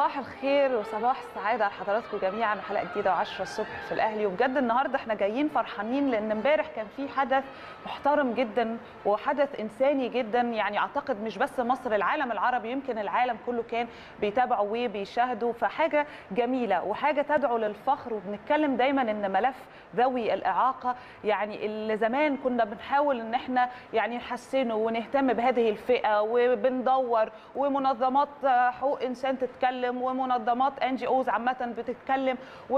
صباح الخير وصباح السعاده على حضراتكم جميعا وحلقه جديده و10 الصبح في الاهلي وبجد النهارده احنا جايين فرحانين لان امبارح كان في حدث محترم جدا وحدث انساني جدا يعني اعتقد مش بس مصر العالم العربي يمكن العالم كله كان بيتابعوا وبيشاهدوا فحاجه جميله وحاجه تدعو للفخر وبنتكلم دايما ان ملف ذوي الاعاقه يعني اللي زمان كنا بنحاول ان احنا يعني نحسنه ونهتم بهذه الفئه وبندور ومنظمات حقوق انسان تتكلم ومنظمات ان جي اوز عامه بتتكلم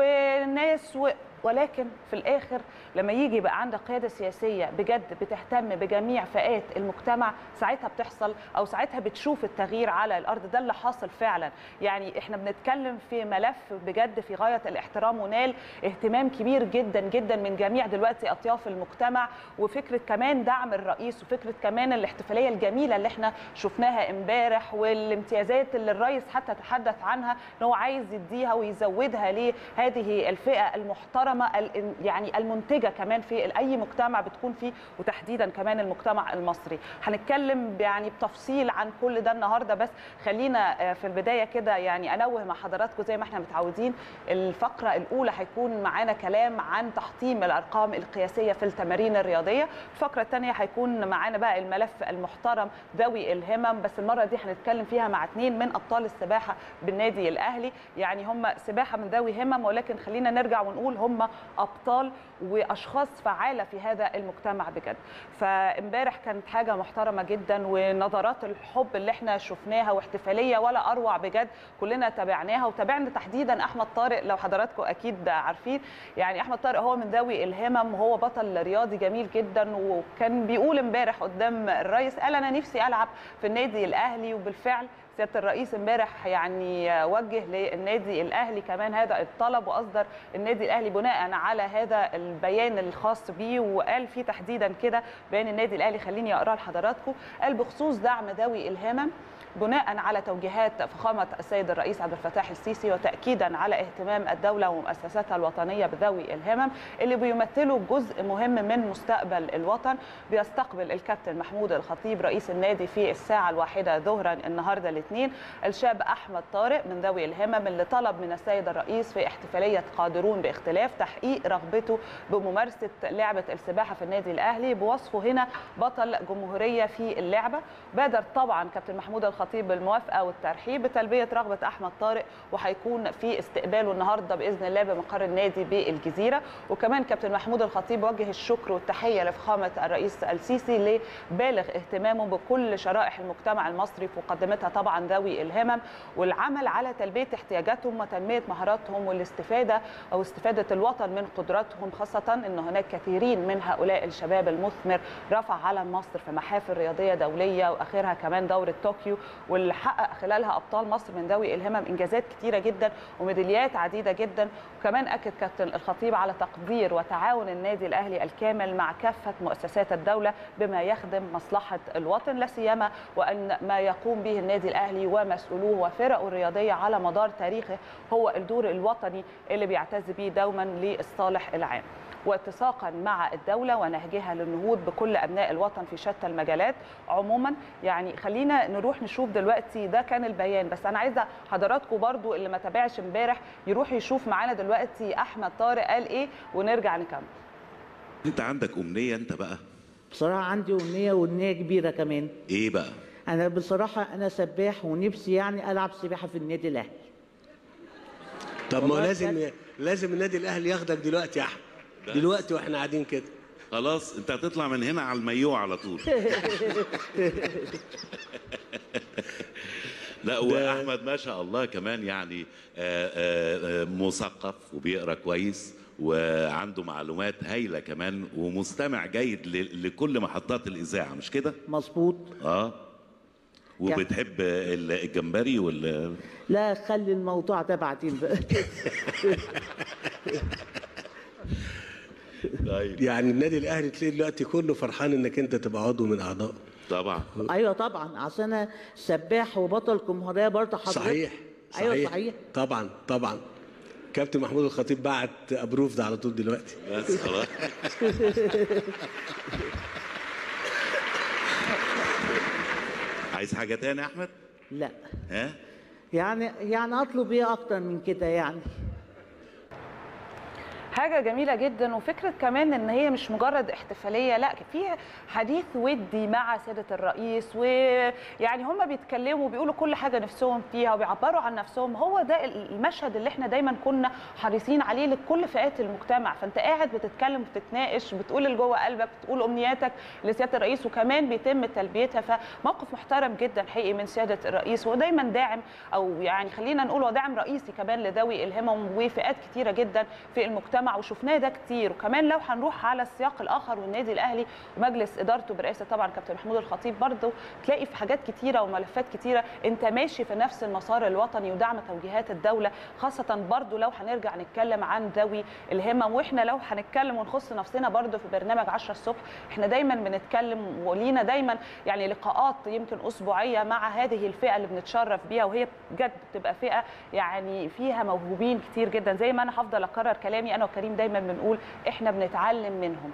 وناس و... ولكن في الاخر لما يجي بقى عندك قياده سياسيه بجد بتهتم بجميع فئات المجتمع ساعتها بتحصل او ساعتها بتشوف التغيير على الارض ده اللي حاصل فعلا يعني احنا بنتكلم في ملف بجد في غايه الاحترام ونال اهتمام كبير جدا جدا من جميع دلوقتي اطياف المجتمع وفكره كمان دعم الرئيس وفكره كمان الاحتفاليه الجميله اللي احنا شفناها امبارح والامتيازات اللي الرئيس حتى تحدث عنها ان هو عايز يديها ويزودها لهذه الفئه المحترمه يعني المنتجه كمان في اي مجتمع بتكون فيه وتحديدا كمان المجتمع المصري هنتكلم يعني بتفصيل عن كل ده النهارده بس خلينا في البدايه كده يعني انوه مع حضراتكم زي ما احنا متعودين الفقره الاولى هيكون معانا كلام عن تحطيم الارقام القياسيه في التمارين الرياضيه الفقره الثانيه هيكون معانا بقى الملف المحترم ذوي الهمم بس المره دي هنتكلم فيها مع اثنين من ابطال السباحه بالنادي الاهلي يعني هم سباحه من ذوي همم ولكن خلينا نرجع ونقول هم ابطال واشخاص فعاله في هذا المجتمع بجد فامبارح كانت حاجه محترمه جدا ونظرات الحب اللي احنا شفناها واحتفاليه ولا اروع بجد كلنا تابعناها وتابعنا تحديدا احمد طارق لو حضراتكم اكيد عارفين يعني احمد طارق هو من ذوي الهمم وهو بطل رياضي جميل جدا وكان بيقول امبارح قدام الرئيس قال انا نفسي العب في النادي الاهلي وبالفعل سياده الرئيس امبارح يعني وجه للنادي الاهلي كمان هذا الطلب واصدر النادي الاهلي بناء على هذا البيان الخاص بيه وقال فيه تحديدا كده بيان النادي الاهلي خليني اقراه لحضراتكم قال بخصوص دعم ذوي الهمم بناء على توجيهات فخامه السيد الرئيس عبد الفتاح السيسي وتاكيدا على اهتمام الدوله ومؤسساتها الوطنيه بذوي الهمم اللي بيمثلوا جزء مهم من مستقبل الوطن بيستقبل الكابتن محمود الخطيب رئيس النادي في الساعه الواحده ظهرا النهارده الاثنين الشاب احمد طارق من ذوي الهمم اللي طلب من السيد الرئيس في احتفاليه قادرون باختلاف تحقيق رغبته بممارسه لعبه السباحه في النادي الاهلي بوصفه هنا بطل جمهوريه في اللعبه بادر طبعا كابتن محمود الخطيب الخطيب بالموافقه والترحيب بتلبيه رغبه احمد طارق وهيكون في استقباله النهارده باذن الله بمقر النادي بالجزيره وكمان كابتن محمود الخطيب وجه الشكر والتحيه لفخامه الرئيس السيسي لبالغ اهتمامه بكل شرائح المجتمع المصري في مقدمتها طبعا ذوي الهمم والعمل على تلبيه احتياجاتهم وتنميه مهاراتهم والاستفاده او استفاده الوطن من قدراتهم خاصه ان هناك كثيرين من هؤلاء الشباب المثمر رفع علم مصر في محافل رياضيه دوليه واخرها كمان دوره طوكيو واللي حقق خلالها ابطال مصر من ذوي الهمم انجازات كثيره جدا وميداليات عديده جدا وكمان اكد كابتن الخطيب على تقدير وتعاون النادي الاهلي الكامل مع كافه مؤسسات الدوله بما يخدم مصلحه الوطن لا سيما وان ما يقوم به النادي الاهلي ومسؤولوه وفرقه الرياضيه على مدار تاريخه هو الدور الوطني اللي بيعتز به دوما للصالح العام. واتساقا مع الدولة ونهجها للنهوض بكل أبناء الوطن في شتى المجالات عموما يعني خلينا نروح نشوف دلوقتي ده كان البيان بس أنا عايزة حضراتكم برضو اللي ما تابعش امبارح يروح يشوف معانا دلوقتي أحمد طارق قال إيه ونرجع نكمل انت عندك امنيه انت بقى بصراحة عندي أمنية وأمنية كبيرة كمان ايه بقى أنا بصراحة أنا سباح ونفسي يعني ألعب سباحة في النادي الأهلي طب ما هو والله لازم بجد. لازم النادي الاهلي ياخدك دلوقتي يا احمد دلوقتي واحنا قاعدين كده خلاص انت هتطلع من هنا على المايو على طول لا واحمد ما شاء الله كمان يعني آه، آه، آه، مثقف وبيقرا كويس وعنده معلومات هايله كمان ومستمع جيد ل- لكل محطات الاذاعه مش كده مظبوط اه وبتحب ال- الجمبري وال لا خلي الموضوع ده بعدين بقى طيب يعني النادي الاهلي تلاقي دلوقتي كله فرحان انك انت تبقى عضو من اعضائه طبعا أيوة طبعا عشان أنا سباح وبطل جمهورية برضه حضرتك صحيح صحيح أيوة صحيح طبعا طبعا كابتن محمود الخطيب بعت ابروف ده على طول دلوقتي بس خلاص عايز حاجه تاني يا احمد لا ها يعني يعني اطلب ايه اكتر من كده يعني حاجه جميله جدا وفكره كمان ان هي مش مجرد احتفاليه لا في حديث ودي مع سياده الرئيس ويعني هم بيتكلموا بيقولوا كل حاجه نفسهم فيها وبيعبروا عن نفسهم هو ده المشهد اللي احنا دايما كنا حريصين عليه لكل فئات المجتمع فانت قاعد بتتكلم وبتتناقش بتقول اللي جوه قلبك بتقول امنياتك لسياده الرئيس وكمان بيتم تلبيتها فموقف محترم جدا حقيقي من سياده الرئيس ودايما داعم او يعني خلينا نقول هو داعم رئيسي كمان لذوي الهمم وفئات كتيره جدا في المجتمع وشفناه ده كتير وكمان لو هنروح على السياق الاخر والنادي الاهلي ومجلس ادارته برئاسه طبعا كابتن محمود الخطيب برضه تلاقي في حاجات كتيره وملفات كتيره انت ماشي في نفس المسار الوطني ودعم توجيهات الدوله خاصه برضه لو هنرجع نتكلم عن ذوي الهمم واحنا لو هنتكلم ونخص نفسنا برضه في برنامج 10 الصبح احنا دايما بنتكلم ولينا دايما يعني لقاءات يمكن اسبوعيه مع هذه الفئه اللي بنتشرف بيها وهي بجد بتبقى فئه يعني فيها موهوبين كتير جدا زي ما انا هفضل اكرر كلامي انا وكريم دايما بنقول احنا بنتعلم منهم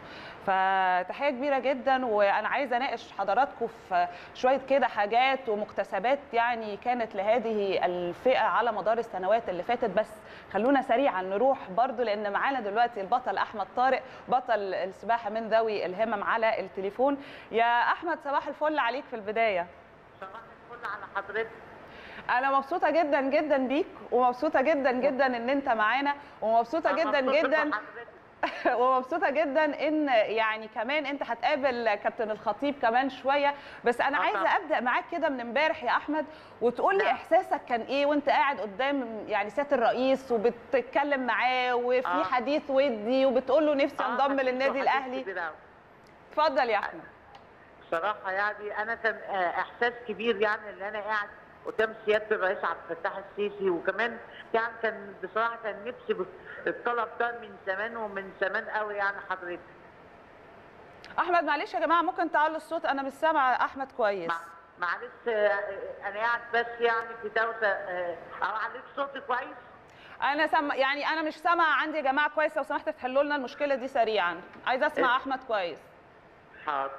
فتحيه كبيره جدا وانا عايزه اناقش حضراتكم في شويه كده حاجات ومكتسبات يعني كانت لهذه الفئه على مدار السنوات اللي فاتت بس خلونا سريعا نروح برضو لان معانا دلوقتي البطل احمد طارق بطل السباحه من ذوي الهمم على التليفون يا احمد صباح الفل عليك في البدايه صباح الفل على حضرتك انا مبسوطه جدا جدا بيك ومبسوطه جدا جدا ان انت معانا ومبسوطه جدا جدا ومبسوطه جدا ان يعني كمان انت هتقابل كابتن الخطيب كمان شويه بس انا عايزه ابدا معاك كده من امبارح يا احمد وتقول لي احساسك كان ايه وانت قاعد قدام يعني سياده الرئيس وبتتكلم معاه وفي آه. حديث ودي وبتقول له نفسي انضم للنادي الاهلي اتفضل يا احمد بصراحه يعني انا كان آه، احساس كبير يعني ان انا قاعد قدام سياده الرئيس عبد الفتاح السيسي وكمان يعني كان بصراحه كان نفسي ب- الطلب ده من زمان ومن زمان قوي يعني حضرتك احمد معلش يا جماعه ممكن تعلوا الصوت انا مش سامعه احمد كويس مع- معلش آه، انا قاعد بس يعني في دوشه آه، او عليك صوتي كويس انا سم... يعني انا مش سامعه عندي يا جماعه كويس لو سمحت تحلوا لنا المشكله دي سريعا عايزه اسمع إيه؟ احمد كويس حاضر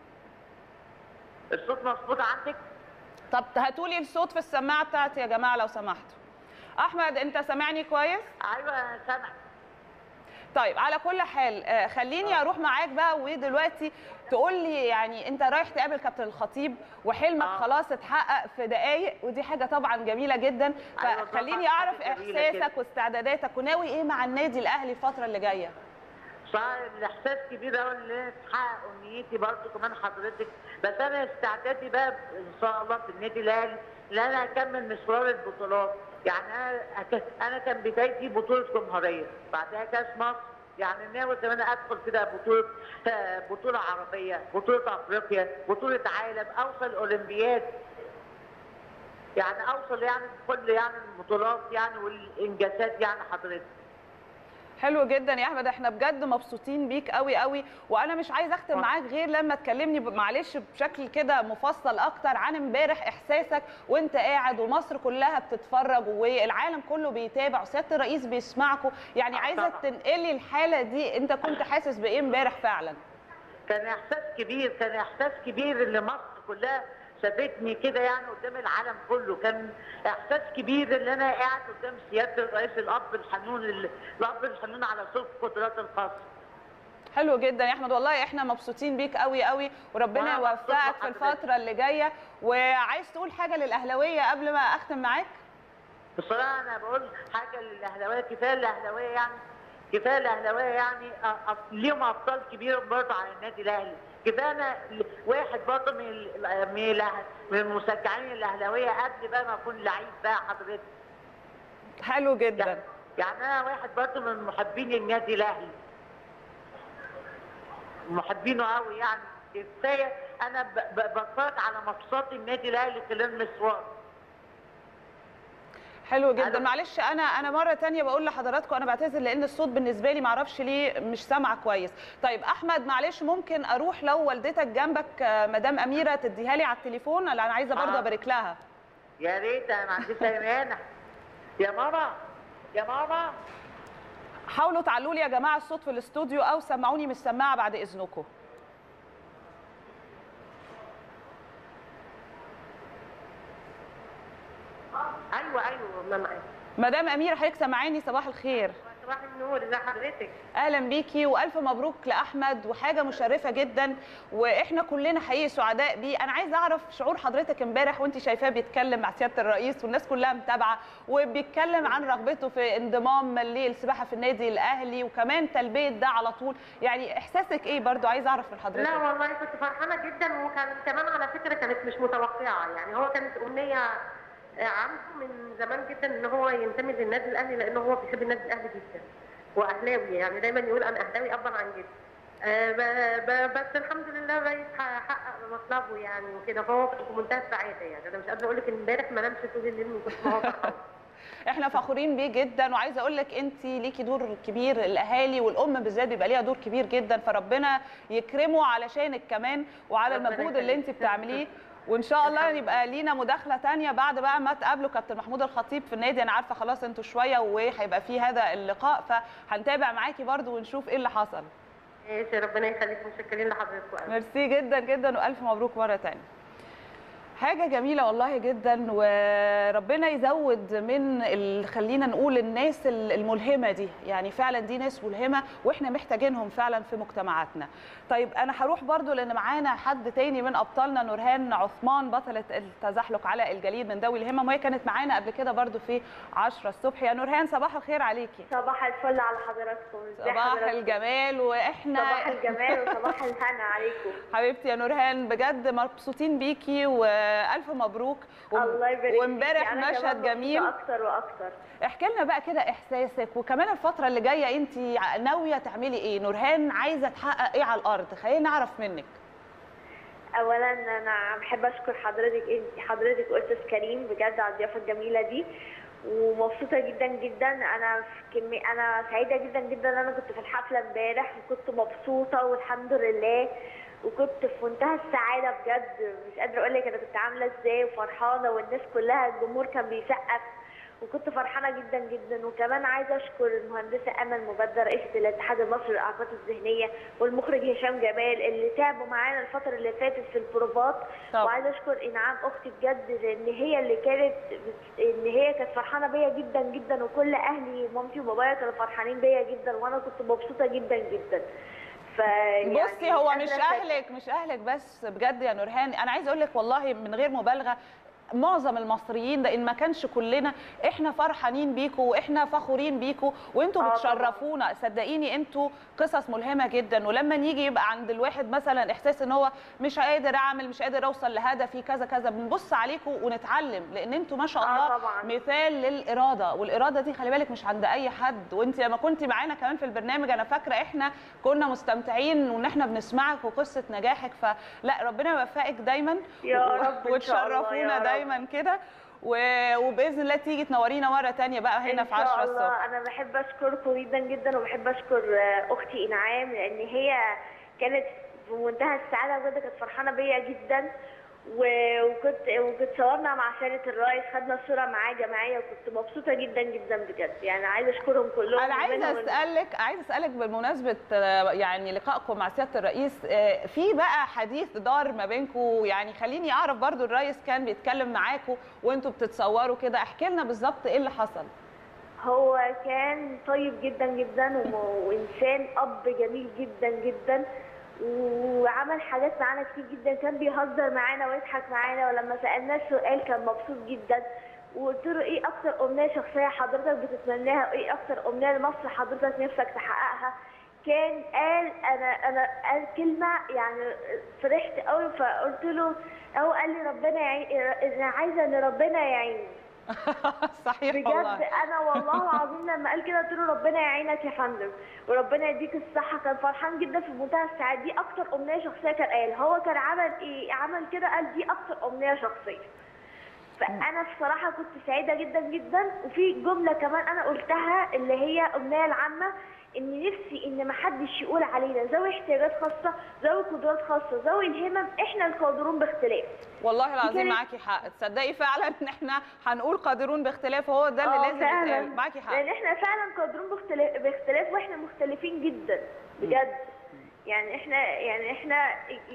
الصوت مظبوط عندك طب هاتوا لي الصوت في السماعه بتاعتي يا جماعه لو سمحتوا احمد انت سامعني كويس ايوه انا سامع طيب على كل حال آه، خليني اروح معاك بقى ودلوقتي تقول لي يعني انت رايح تقابل كابتن الخطيب وحلمك آه. خلاص اتحقق في دقايق ودي حاجه طبعا جميله جدا أيوة فخليني طبعاً، اعرف حاجة جميلة كده. احساسك واستعداداتك وناوي ايه مع النادي الاهلي الفتره اللي جايه صار الاحساس كبير قوي ان انا تحقق امنيتي برضه كمان حضرتك بس انا استعدادي بقى ان شاء الله في النادي الاهلي ان انا اكمل مشوار البطولات يعني انا أك- انا كان بدايتي بطوله جمهوريه بعدها كاس مصر يعني ناوي كمان ادخل كده بطوله آه، بطوله عربيه بطوله افريقيا بطوله عالم اوصل اولمبياد يعني اوصل يعني كل يعني البطولات يعني والانجازات يعني حضرتك حلو جدا يا احمد احنا بجد مبسوطين بيك قوي قوي وانا مش عايزه اختم معاك غير لما تكلمني ب- معلش بشكل كده مفصل اكتر عن امبارح احساسك وانت قاعد ومصر كلها بتتفرج والعالم كله بيتابع وسياده الرئيس بيسمعكم يعني آه عايزه طبعاً. تنقلي الحاله دي انت كنت حاسس بايه امبارح فعلا كان احساس كبير كان احساس كبير ان مصر كلها شافتني كده يعني قدام العالم كله كان احساس كبير ان انا قاعد قدام سياده الرئيس الاب الحنون ال- الاب الحنون على صوت قدرات الخاصه حلو جدا يا احمد والله احنا مبسوطين بيك قوي قوي وربنا وأنا مبسوط يوفقك في بحضرتك. الفتره اللي جايه وعايز تقول حاجه للاهلاويه قبل ما اختم معاك بصراحه انا بقول حاجه للاهلاويه كفايه الاهلاويه يعني كفايه الاهلاويه يعني أ- أ- ليهم ابطال كبير برضه على النادي الاهلي كفايه انا ل- واحد برضه من ال- من الأه- من المشجعين الاهلاويه قبل بقى ما اكون لعيب بقى حضرتك حلو جدا يعني يعني انا واحد برضه من محبين النادي الاهلي محبينه قوي يعني كفايه انا ب- ب- بتفرج على ماتشات النادي الاهلي خلال مشوار حلو جدا ألو. معلش انا انا مره تانية بقول لحضراتكم انا بعتذر لان الصوت بالنسبه لي معرفش ليه مش سامعه كويس طيب احمد معلش ممكن اروح لو والدتك جنبك آه، مدام اميره تديها لي على التليفون انا عايزه برضه آه. ابارك لها يا ريت انا ما عنديش اي مانع يا ماما يا ماما حاولوا تعلوا لي يا جماعه الصوت في الاستوديو او سمعوني من السماعه بعد اذنكم ايوه ايوه ما معاك مدام اميره حضرتك سامعاني صباح الخير صباح النور ازي حضرتك اهلا بيكي والف مبروك لاحمد وحاجه مشرفه جدا واحنا كلنا حقيقي سعداء بيه انا عايزه اعرف شعور حضرتك امبارح وانت شايفاه بيتكلم مع سياده الرئيس والناس كلها متابعه وبيتكلم عن رغبته في انضمام للسباحه في النادي الاهلي وكمان تلبيه ده على طول يعني احساسك ايه برضو عايزه اعرف من حضرتك لا والله كنت فرحانه جدا وكان كمان على فكره كانت مش متوقعه يعني هو كانت امنيه عنده من زمان جدا ان هو ينتمي للنادي الاهلي لانه هو بيحب النادي الاهلي جدا واهلاوي يعني دايما يقول انا اهلاوي ابا عن جد آه، ب- ب- بس الحمد لله الرئيس حقق مطلبه يعني وكده فهو في منتهى السعاده يعني انا مش قادره اقول لك ان امبارح ما نامش طول الليل من كتر ما هو فرحان احنا فخورين بيه جدا وعايزه اقول لك انت ليكي دور كبير الاهالي والام بالذات بيبقى ليها دور كبير جدا فربنا يكرمه علشانك كمان وعلى ربنا المجهود اللي انت يخليك. بتعمليه وان شاء الله الحمد يبقى لينا مداخله تانية بعد بقى ما تقابلوا كابتن محمود الخطيب في النادي انا عارفه خلاص انتوا شويه وهيبقى في هذا اللقاء فهنتابع معاكي برضو ونشوف ايه اللي حصل ماشي ربنا يخليك متشكرين لحضرتك قوي ميرسي جدا جدا والف مبروك مره تانية حاجة جميلة والله جدا وربنا يزود من ال- خلينا نقول الناس ال- الملهمة دي يعني فعلا دي ناس ملهمة واحنا محتاجينهم فعلا في مجتمعاتنا طيب انا هروح برضو لان معانا حد تاني من ابطالنا نورهان عثمان بطلة التزحلق على الجليد من ذوي الهمم وهي كانت معانا قبل كده برضو في 10 الصبح يا نورهان صباح الخير عليكي صباح الفل على حضراتكم ازي صباح حضراتكم؟ الجمال واحنا صباح الجمال وصباح الهنا عليكم حبيبتي يا نورهان بجد مبسوطين بيكي والف مبروك و- الله يبارك فيكي. وامبارح أنا كمان مشهد مبسوطة جميل اكتر واكتر احكي لنا بقى كده احساسك وكمان الفتره اللي جايه انت ناويه تعملي ايه نورهان عايزه تحقق ايه على الارض خلينا نعرف منك اولا انا بحب اشكر حضرتك انت حضرتك واستاذ كريم بجد على الضيافه الجميله دي ومبسوطه جدا جدا انا في كمي... انا سعيده جدا جدا ان انا كنت في الحفله امبارح وكنت مبسوطه والحمد لله وكنت في منتهى السعاده بجد مش قادره اقول لك انا كنت عامله ازاي وفرحانه والناس كلها الجمهور كان بيسقف وكنت فرحانه جدا جدا وكمان عايزه اشكر المهندسه امل مبدر رئيسه الاتحاد المصري للاعاقات الذهنيه والمخرج هشام جمال اللي تعبوا معانا الفتره اللي فاتت في البروفات طبعا. وعايزه اشكر انعام اختي بجد لان هي اللي كانت بت- ان هي كانت فرحانه بيا جدا جدا وكل اهلي ومامتي وبابايا كانوا فرحانين بيا جدا وانا كنت مبسوطه جدا جدا ف بصي هو مش اهلك مش اهلك بس بجد يا نورهان انا عايزه اقول لك والله من غير مبالغه معظم المصريين ده ان ما كانش كلنا احنا فرحانين بيكوا واحنا فخورين بيكوا وانتوا آه طبعاً. بتشرفونا صدقيني انتوا قصص ملهمه جدا ولما نيجي يبقى عند الواحد مثلا احساس ان هو مش قادر اعمل مش قادر اوصل لهدفي كذا كذا بنبص عليكم ونتعلم لان انتوا ما شاء آه الله طبعاً. مثال للاراده والاراده دي خلي بالك مش عند اي حد وانت لما كنت معانا كمان في البرنامج انا فاكره احنا كنا مستمتعين وان احنا بنسمعك وقصه نجاحك فلا ربنا يوفقك دايما يا و- رب إن شاء الله، وتشرفونا يا رب. دايما كده و- وباذن الله تيجي تنورينا مره تانية بقى هنا في 10 ان شاء الصبح الله انا بحب اشكركم جدا جدا وبحب اشكر آه، اختي انعام لان هي كانت في منتهى السعاده بجد كانت فرحانه بيا جدا و- وكنت وكنت صورنا مع سياده الرئيس خدنا صوره معاه جماعيه وكنت مبسوطه جدا جدا بجد يعني عايزه اشكرهم كلهم انا عايزه ومنهم ال- اسالك عايزه اسالك بمناسبه آه، يعني لقائكم مع سياده الرئيس آه، في بقى حديث دار ما بينكم يعني خليني اعرف برضو الرئيس كان بيتكلم معاكم وانتوا بتتصوروا كده احكي لنا بالظبط ايه اللي حصل هو كان طيب جدا جدا وم- وانسان اب جميل جدا جدا وعمل حاجات معانا كتير جدا كان بيهزر معانا ويضحك معانا ولما سالناه سؤال كان مبسوط جدا وقلت له ايه اكتر امنيه شخصيه حضرتك بتتمناها وايه اكتر امنيه لمصر حضرتك نفسك تحققها كان قال انا انا قال كلمه يعني فرحت قوي فقلت له هو قال لي ربنا يعين انا عايزه ان ربنا يعيني صحيح بجد والله انا والله العظيم لما قال كده قلت له ربنا يعينك يا فندم وربنا يديك الصحه كان فرحان جدا في منتهى السعاده دي اكتر امنيه شخصيه كان قال هو كان عمل ايه عمل كده قال دي اكتر امنيه شخصيه فانا بصراحه كنت سعيده جدا جدا وفي جمله كمان انا قلتها اللي هي امنيه العامه ان نفسي ان محدش يقول علينا ذوي احتياجات خاصه ذوي قدرات خاصه ذوي الهمم احنا القادرون باختلاف والله العظيم كانت- معاكي حق تصدقي فعلا ان احنا هنقول قادرون باختلاف هو ده اللي آه لازم فعلاً. يتقال معاكي حق لان احنا فعلا قادرون باختلاف, باختلاف واحنا مختلفين جدا بجد يعني احنا يعني احنا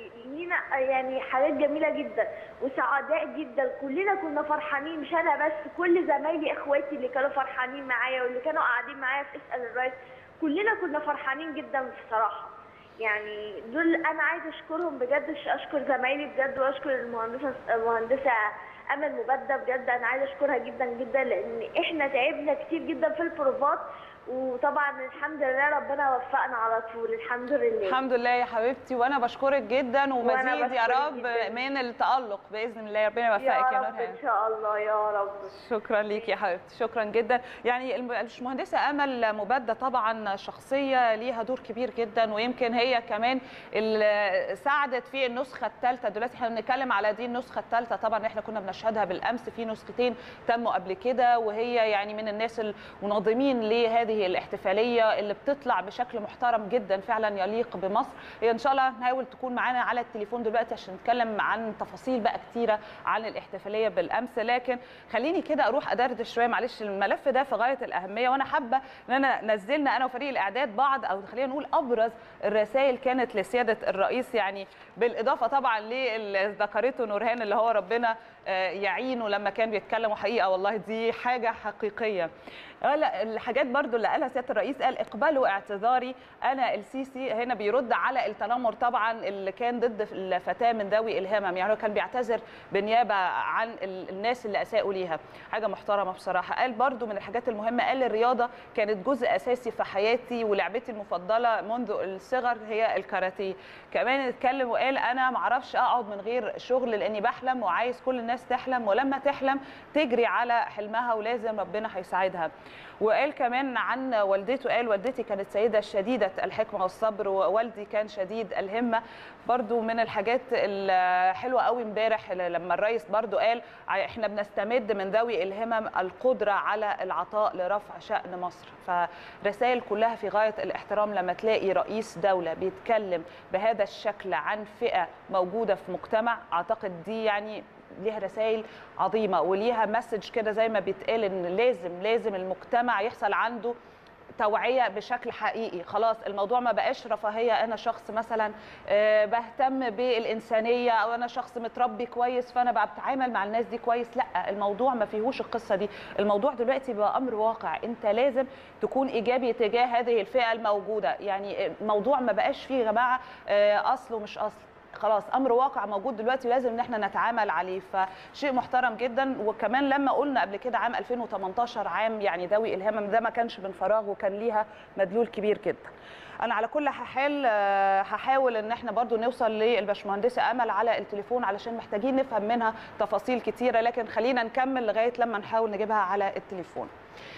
لينا يعني حاجات جميله جدا وسعداء جدا كلنا كنا فرحانين مش انا بس كل زمايلي اخواتي اللي كانوا فرحانين معايا واللي كانوا قاعدين معايا في اسال الرئيس كلنا كنا فرحانين جدا بصراحه يعني دول انا عايزه اشكرهم بجد اشكر زمايلي بجد واشكر المهندسه المهندسه امل مبدة بجد انا عايزه اشكرها جدا جدا لان احنا تعبنا كتير جدا في البروفات وطبعا الحمد لله ربنا وفقنا على طول الحمد لله الحمد لله يا حبيبتي وانا بشكرك جدا ومزيد يا بشكرك رب جداً. من التالق باذن الله ربنا يوفقك يا يا رب نورهان ان شاء الله يا رب شكرا ليك يا حبيبتي شكرا جدا يعني الم- المهندسه امل مبدة طبعا شخصيه ليها دور كبير جدا ويمكن هي كمان اللي ساعدت في النسخه الثالثه دلوقتي احنا بنتكلم على دي النسخه الثالثه طبعا احنا كنا بنشهدها بالامس في نسختين تموا قبل كده وهي يعني من الناس المنظمين لهذه الاحتفاليه اللي بتطلع بشكل محترم جدا فعلا يليق بمصر هي ان شاء الله هنحاول تكون معانا على التليفون دلوقتي عشان نتكلم عن تفاصيل بقى كتيره عن الاحتفاليه بالامس لكن خليني كده اروح ادردش شويه معلش الملف ده في غايه الاهميه وانا حابه ان انا نزلنا انا وفريق الاعداد بعض او خلينا نقول ابرز الرسائل كانت لسياده الرئيس يعني بالاضافه طبعا للي ذكرته نورهان اللي هو ربنا آه، يعينه لما كان بيتكلم وحقيقه والله دي حاجه حقيقيه آه، لا الحاجات برضو اللي قالها سياده الرئيس قال اقبلوا اعتذاري انا السيسي هنا بيرد على التنمر طبعا اللي كان ضد الفتاه من ذوي الهمم يعني هو كان بيعتذر بالنيابه عن ال- الناس اللي اساءوا ليها حاجه محترمه بصراحه قال برضو من الحاجات المهمه قال الرياضه كانت جزء اساسي في حياتي ولعبتي المفضله منذ الصغر هي الكاراتيه كمان اتكلم وقال انا معرفش اقعد من غير شغل لاني بحلم وعايز كل الناس تحلم ولما تحلم تجري على حلمها ولازم ربنا هيساعدها وقال كمان عن والدته قال والدتي كانت سيدة شديدة الحكمة والصبر ووالدي كان شديد الهمة برضو من الحاجات الحلوة قوي امبارح لما الرئيس برضو قال احنا بنستمد من ذوي الهمم القدرة على العطاء لرفع شأن مصر فرسائل كلها في غاية الاحترام لما تلاقي رئيس دولة بيتكلم بهذا الشكل عن فئة موجودة في مجتمع اعتقد دي يعني ليها رسائل عظيمه وليها مسج كده زي ما بيتقال ان لازم لازم المجتمع يحصل عنده توعيه بشكل حقيقي خلاص الموضوع ما بقاش رفاهيه انا شخص مثلا آه، بهتم بالانسانيه او انا شخص متربي كويس فانا بقى بتعامل مع الناس دي كويس لا الموضوع ما فيهوش القصه دي الموضوع دلوقتي بقى امر واقع انت لازم تكون ايجابي تجاه هذه الفئه الموجوده يعني الموضوع ما بقاش فيه يا جماعه آه، اصل ومش اصل خلاص امر واقع موجود دلوقتي ولازم ان احنا نتعامل عليه فشيء محترم جدا وكمان لما قلنا قبل كده عام 2018 عام يعني ذوي الهمم ده ما كانش من فراغ وكان ليها مدلول كبير جدا انا على كل حال آه، هحاول ان احنا برضو نوصل للباشمهندسه امل على التليفون علشان محتاجين نفهم منها تفاصيل كتيره لكن خلينا نكمل لغايه لما نحاول نجيبها على التليفون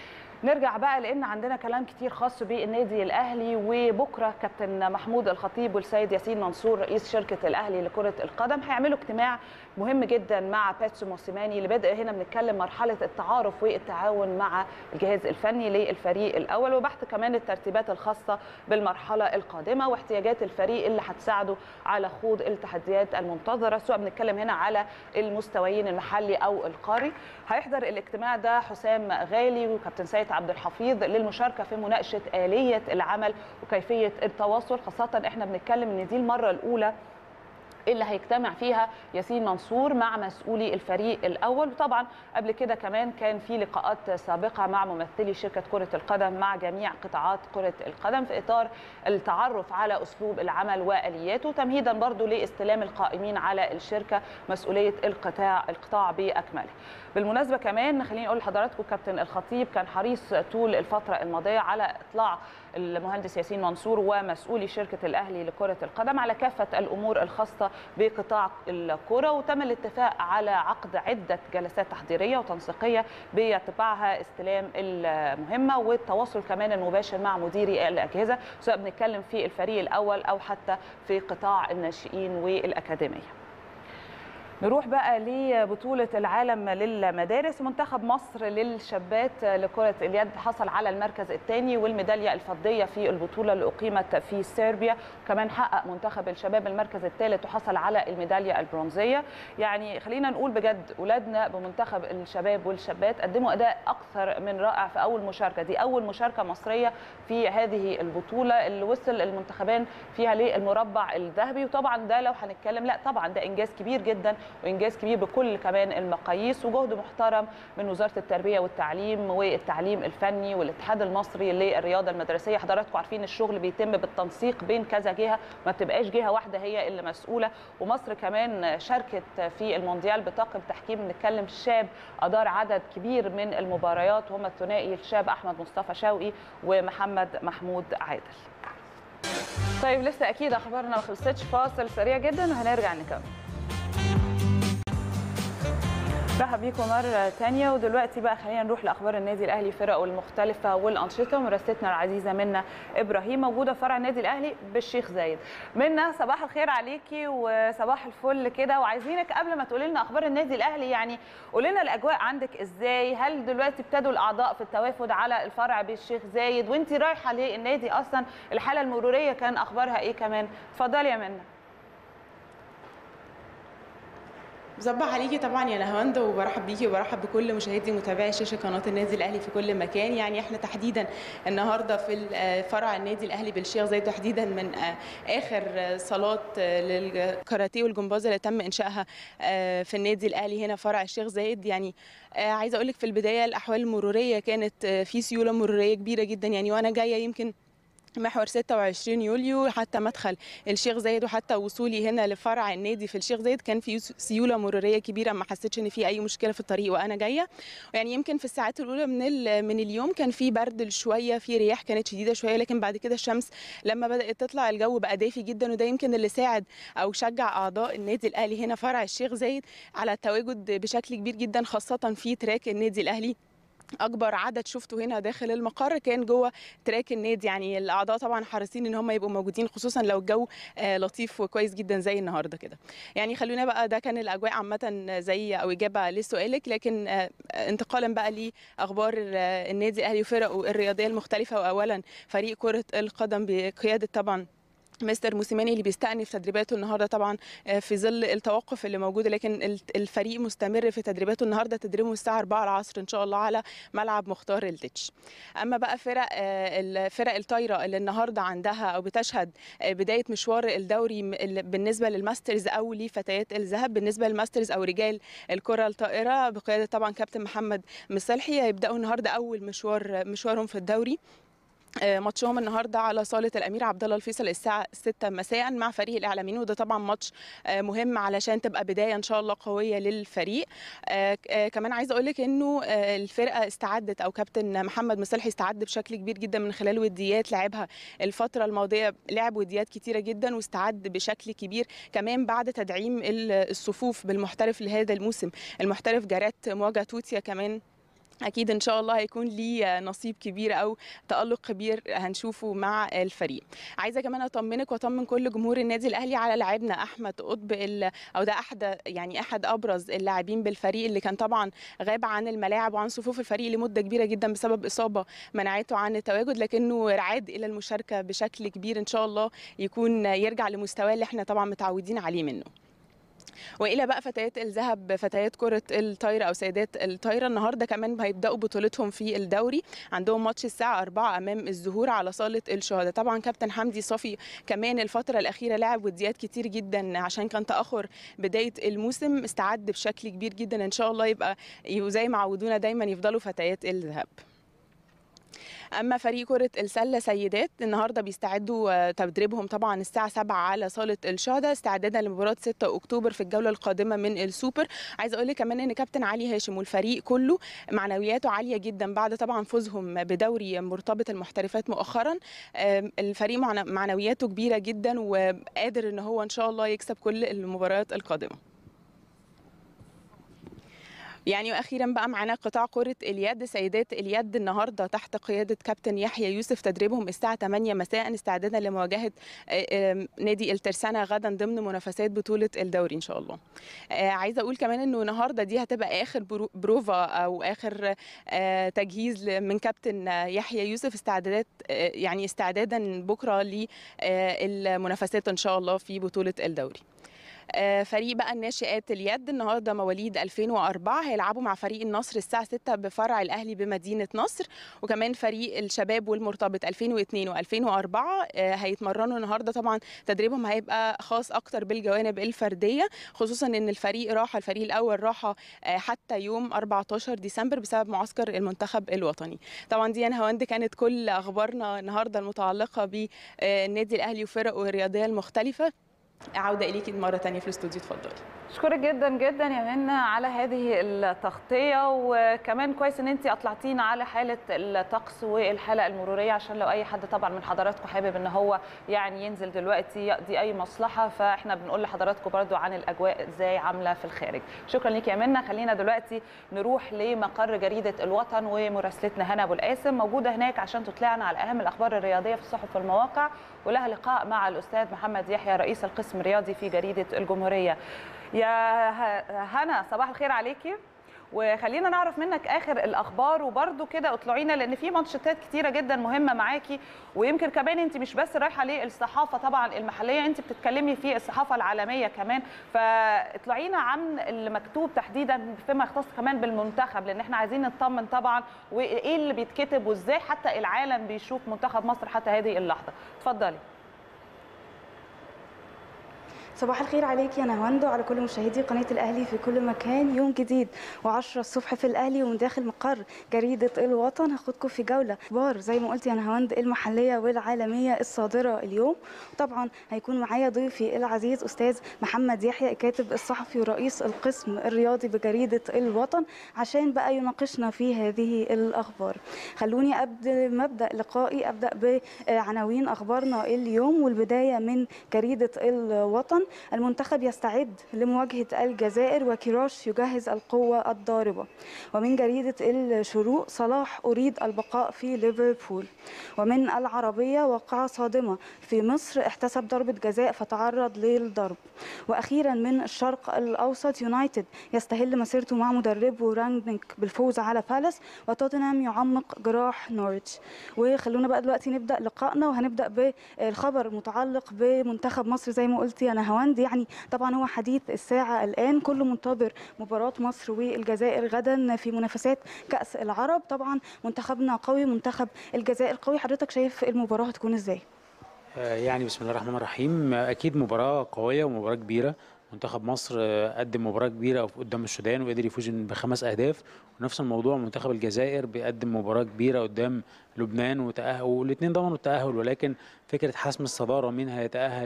نرجع بقى لان عندنا كلام كتير خاص بالنادي الاهلي وبكره كابتن محمود الخطيب والسيد ياسين منصور رئيس شركه الاهلي لكره القدم هيعملوا اجتماع مهم جدا مع باتسو موسيماني لبدء هنا بنتكلم مرحله التعارف والتعاون مع الجهاز الفني للفريق الاول وبحث كمان الترتيبات الخاصه بالمرحله القادمه واحتياجات الفريق اللي هتساعده على خوض التحديات المنتظره سواء بنتكلم هنا على المستويين المحلي او القاري هيحضر الاجتماع ده حسام غالي وكابتن سيد عبد الحفيظ للمشاركه في مناقشه اليه العمل وكيفيه التواصل خاصه احنا بنتكلم ان دي المره الاولى اللي هيجتمع فيها ياسين منصور مع مسؤولي الفريق الاول وطبعا قبل كده كمان كان في لقاءات سابقه مع ممثلي شركه كره القدم مع جميع قطاعات كره القدم في اطار التعرف على اسلوب العمل والياته تمهيدا برضو لاستلام القائمين على الشركه مسؤوليه القطاع القطاع باكمله بالمناسبه كمان خليني اقول لحضراتكم كابتن الخطيب كان حريص طول الفتره الماضيه على اطلاع المهندس ياسين منصور ومسؤولي شركه الاهلي لكره القدم على كافه الامور الخاصه بقطاع الكره وتم الاتفاق على عقد عده جلسات تحضيريه وتنسيقيه بيتبعها استلام المهمه والتواصل كمان المباشر مع مديري الاجهزه سواء بنتكلم في الفريق الاول او حتى في قطاع الناشئين والاكاديميه نروح بقى لبطولة العالم للمدارس منتخب مصر للشابات لكرة اليد حصل على المركز الثاني والميدالية الفضية في البطولة اللي أقيمت في صربيا كمان حقق منتخب الشباب المركز الثالث وحصل على الميدالية البرونزية يعني خلينا نقول بجد أولادنا بمنتخب الشباب والشابات قدموا أداء أكثر من رائع في أول مشاركة دي أول مشاركة مصرية في هذه البطولة اللي وصل المنتخبان فيها للمربع الذهبي وطبعا ده لو هنتكلم لا طبعا ده إنجاز كبير جدا وانجاز كبير بكل كمان المقاييس وجهد محترم من وزاره التربيه والتعليم والتعليم الفني والاتحاد المصري للرياضه المدرسيه حضراتكم عارفين الشغل بيتم بالتنسيق بين كذا جهه ما بتبقاش جهه واحده هي اللي مسؤوله ومصر كمان شاركت في المونديال بطاقم تحكيم بنتكلم شاب ادار عدد كبير من المباريات وهم الثنائي الشاب احمد مصطفى شوقي ومحمد محمود عادل طيب لسه اكيد اخبارنا ما خلصتش فاصل سريع جدا وهنرجع نكمل مرحبا بيكم مرة تانية ودلوقتي بقى خلينا نروح لأخبار النادي الأهلي فرقه المختلفة والأنشطة مرستنا العزيزة منا إبراهيم موجودة في فرع النادي الأهلي بالشيخ زايد منا صباح الخير عليكي وصباح الفل كده وعايزينك قبل ما تقولي لنا أخبار النادي الأهلي يعني قولي لنا الأجواء عندك إزاي هل دلوقتي ابتدوا الأعضاء في التوافد على الفرع بالشيخ زايد وأنت رايحة للنادي أصلا الحالة المرورية كان أخبارها إيه كمان اتفضلي يا منا بصبح عليكي طبعا يا نهاوند وبرحب بيكي وبرحب بكل مشاهدي ومتابعي شاشه قناه النادي الاهلي في كل مكان يعني احنا تحديدا النهارده في فرع النادي الاهلي بالشيخ زايد تحديدا من اخر صالات للكاراتيه والجمباز اللي تم انشائها في النادي الاهلي هنا فرع الشيخ زايد يعني عايزه اقول لك في البدايه الاحوال المروريه كانت في سيوله مروريه كبيره جدا يعني وانا جايه يمكن محور 26 يوليو حتى مدخل الشيخ زايد وحتى وصولي هنا لفرع النادي في الشيخ زايد كان في سيوله مروريه كبيره ما حسيتش ان في اي مشكله في الطريق وانا جايه يعني يمكن في الساعات الاولى من من اليوم كان في برد شويه في رياح كانت شديده شويه لكن بعد كده الشمس لما بدات تطلع الجو بقى دافي جدا وده يمكن اللي ساعد او شجع اعضاء النادي الاهلي هنا فرع الشيخ زايد على التواجد بشكل كبير جدا خاصه في تراك النادي الاهلي اكبر عدد شفته هنا داخل المقر كان جوه تراك النادي يعني الاعضاء طبعا حريصين ان هم يبقوا موجودين خصوصا لو الجو لطيف وكويس جدا زي النهارده كده يعني خلونا بقى ده كان الاجواء عامه زي او اجابه لسؤالك لكن انتقالا بقى لاخبار النادي الاهلي وفرقه الرياضيه المختلفه واولا فريق كره القدم بقياده طبعا مستر موسيماني اللي بيستأنف تدريباته النهارده طبعا في ظل التوقف اللي موجود لكن الفريق مستمر في تدريباته النهارده تدريبهم الساعه 4 العصر ان شاء الله على ملعب مختار التتش اما بقى فرق الفرق الطايره اللي النهارده عندها او بتشهد بدايه مشوار الدوري بالنسبه للماسترز او لفتيات الذهب بالنسبه للماسترز او رجال الكره الطائره بقياده طبعا كابتن محمد مصلحي هيبداوا النهارده اول مشوار مشوارهم في الدوري ماتشهم النهارده على صاله الامير عبد الله الفيصل الساعه 6 مساء مع فريق الاعلاميين وده طبعا ماتش مهم علشان تبقى بدايه ان شاء الله قويه للفريق كمان عايزه اقول لك انه الفرقه استعدت او كابتن محمد مصلحي استعد بشكل كبير جدا من خلال وديات لعبها الفتره الماضيه لعب وديات كتيره جدا واستعد بشكل كبير كمان بعد تدعيم الصفوف بالمحترف لهذا الموسم المحترف جارات مواجهه توتيا كمان اكيد ان شاء الله هيكون ليه نصيب كبير او تالق كبير هنشوفه مع الفريق عايزه كمان اطمنك واطمن كل جمهور النادي الاهلي على لاعبنا احمد قطب او ده احد يعني احد ابرز اللاعبين بالفريق اللي كان طبعا غاب عن الملاعب وعن صفوف الفريق لمده كبيره جدا بسبب اصابه منعته عن التواجد لكنه عاد الى المشاركه بشكل كبير ان شاء الله يكون يرجع لمستواه اللي احنا طبعا متعودين عليه منه والى بقى فتيات الذهب فتيات كره الطايره او سيدات الطايره النهارده كمان هيبداوا بطولتهم في الدوري عندهم ماتش الساعه 4 امام الزهور على صاله الشهداء طبعا كابتن حمدي صافي كمان الفتره الاخيره لعب وديات كتير جدا عشان كان تاخر بدايه الموسم استعد بشكل كبير جدا ان شاء الله يبقى زي ما عودونا دايما يفضلوا فتيات الذهب اما فريق كره السله سيدات النهارده بيستعدوا تدريبهم طبعا الساعه 7 على صاله الشهداء استعدادا لمباراه 6 اكتوبر في الجوله القادمه من السوبر عايزه اقول لك كمان ان كابتن علي هاشم والفريق كله معنوياته عاليه جدا بعد طبعا فوزهم بدوري مرتبط المحترفات مؤخرا الفريق معنوياته كبيره جدا وقادر ان هو ان شاء الله يكسب كل المباريات القادمه يعني واخيرا بقى معانا قطاع كره اليد سيدات اليد النهارده تحت قياده كابتن يحيى يوسف تدريبهم الساعه 8 مساء استعدادا لمواجهه آه، آه، نادي الترسانه غدا ضمن منافسات بطوله الدوري ان شاء الله آه، عايزه اقول كمان انه النهارده دي هتبقى اخر برو- بروفا او اخر آه، تجهيز ل- من كابتن آه، يحيى يوسف استعدادات آه، يعني استعدادا بكره للمنافسات ان شاء الله في بطوله الدوري آه، فريق بقى الناشئات اليد النهارده مواليد 2004 هيلعبوا مع فريق النصر الساعه 6 بفرع الاهلي بمدينه نصر وكمان فريق الشباب والمرتبط 2002 و2004 هيتمرنوا النهارده طبعا تدريبهم هيبقى خاص اكتر بالجوانب الفرديه خصوصا ان الفريق راح الفريق الاول راح آه، حتى يوم 14 ديسمبر بسبب معسكر المنتخب الوطني طبعا دي انا هوند كانت كل اخبارنا النهارده المتعلقه بالنادي الاهلي وفرقه الرياضيه المختلفه عوده اليكي مره تانية في الاستوديو اتفضلي اشكرك جدا جدا يا منى على هذه التغطيه وكمان كويس ان انت اطلعتينا على حاله الطقس والحاله المروريه عشان لو اي حد طبعا من حضراتكم حابب ان هو يعني ينزل دلوقتي يقضي اي مصلحه فاحنا بنقول لحضراتكم برضو عن الاجواء ازاي عامله في الخارج شكرا ليك يا منى خلينا دلوقتي نروح لمقر جريده الوطن ومراسلتنا هنا ابو القاسم موجوده هناك عشان تطلعنا على اهم الاخبار الرياضيه في الصحف والمواقع ولها لقاء مع الاستاذ محمد يحيى رئيس القسم الرياضي في جريده الجمهوريه يا ه- هنا صباح الخير عليكي وخلينا نعرف منك اخر الاخبار وبرده كده اطلعينا لان في مانشيتات كتيره جدا مهمه معاكي ويمكن كمان انت مش بس رايحه للصحافه طبعا المحليه انت بتتكلمي في الصحافه العالميه كمان فاطلعينا عن اللي مكتوب تحديدا فيما يختص كمان بالمنتخب لان احنا عايزين نطمن طبعا وايه اللي بيتكتب وازاي حتى العالم بيشوف منتخب مصر حتى هذه اللحظه اتفضلي صباح الخير عليك يا نهاوند وعلى كل مشاهدي قناة الأهلي في كل مكان يوم جديد و10 الصبح في الأهلي ومن داخل مقر جريدة الوطن هاخدكم في جولة أخبار زي ما قلت يا نهاوند المحلية والعالمية الصادرة اليوم طبعا هيكون معايا ضيفي العزيز أستاذ محمد يحيى الكاتب الصحفي ورئيس القسم الرياضي بجريدة الوطن عشان بقى يناقشنا في هذه الأخبار خلوني قبل ما أبدأ لقائي أبدأ بعناوين أخبارنا اليوم والبداية من جريدة الوطن المنتخب يستعد لمواجهة الجزائر وكيروش يجهز القوة الضاربة ومن جريدة الشروق صلاح أريد البقاء في ليفربول ومن العربية وقعة صادمة في مصر احتسب ضربة جزاء فتعرض للضرب وأخيرا من الشرق الأوسط يونايتد يستهل مسيرته مع مدربه رانجنيك بالفوز على بالاس وتوتنهام يعمق جراح نوريتش وخلونا بقى دلوقتي نبدأ لقائنا وهنبدأ بالخبر المتعلق بمنتخب مصر زي ما قلت يا نهاوند يعني طبعا هو حديث الساعة الآن كله منتظر مباراة مصر والجزائر غدا في منافسات كأس العرب طبعا منتخبنا قوي منتخب الجزائر قوي حضرتك شايف المباراة هتكون ازاي؟ آه، يعني بسم الله الرحمن الرحيم آه، اكيد مباراه قويه ومباراه كبيره منتخب مصر آه، قدم مباراه كبيره قدام السودان وقدر يفوز بخمس اهداف ونفس الموضوع منتخب الجزائر بيقدم مباراه كبيره قدام لبنان وتاهل والاثنين ضمنوا التاهل ولكن فكره حسم الصداره مين هيتاهل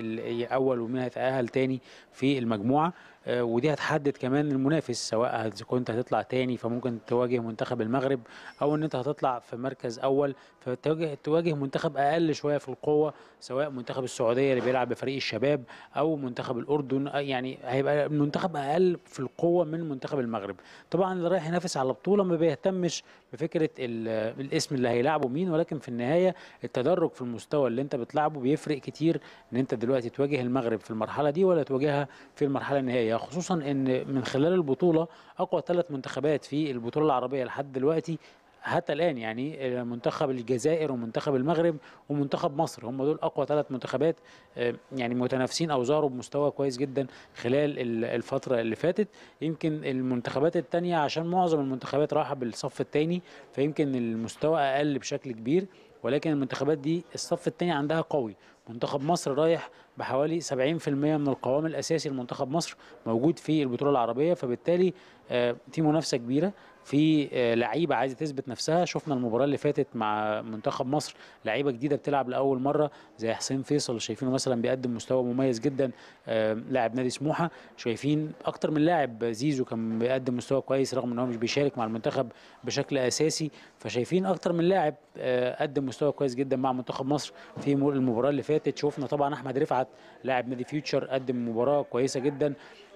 للاول ومين هيتاهل تاني في المجموعه آه، ودي هتحدد كمان المنافس سواء إذا كنت هتطلع تاني فممكن تواجه منتخب المغرب او ان انت هتطلع في مركز اول فتواجه تواجه منتخب اقل شويه في القوه سواء منتخب السعوديه اللي بيلعب بفريق الشباب او منتخب الاردن آه، يعني هيبقى منتخب اقل في القوه من منتخب المغرب طبعا اللي رايح ينافس على بطوله ما بيهتمش بفكره ال- الاسم اللي هيلعبه مين ولكن في النهايه التدرج في المستوى اللي انت بتلعبه بيفرق كتير ان انت دلوقتي تواجه المغرب في المرحله دي ولا تواجهها في المرحله النهائيه خصوصا ان من خلال البطوله اقوى ثلاث منتخبات في البطوله العربيه لحد دلوقتي حتى الان يعني منتخب الجزائر ومنتخب المغرب ومنتخب مصر هم دول اقوى ثلاث منتخبات آه، يعني متنافسين او ظهروا بمستوى كويس جدا خلال ال- الفتره اللي فاتت يمكن المنتخبات التانية عشان معظم المنتخبات راحه بالصف الثاني فيمكن المستوى اقل بشكل كبير ولكن المنتخبات دي الصف الثاني عندها قوي منتخب مصر رايح بحوالي 70% من القوام الاساسي لمنتخب مصر موجود في البطوله العربيه فبالتالي آه، في منافسه كبيره في آه، لعيبه عايزه تثبت نفسها شفنا المباراه اللي فاتت مع منتخب مصر لعيبه جديده بتلعب لاول مره زي حسين فيصل شايفينه مثلا بيقدم مستوى مميز جدا آه، لاعب نادي سموحه شايفين اكتر من لاعب زيزو كان بيقدم مستوى كويس رغم ان هو مش بيشارك مع المنتخب بشكل اساسي فشايفين اكتر من لاعب آه، قدم مستوى كويس جدا مع منتخب مصر في المباراه اللي فاتت شفنا طبعا احمد رفعت لاعب نادي فيوتشر قدم مباراه كويسه جدا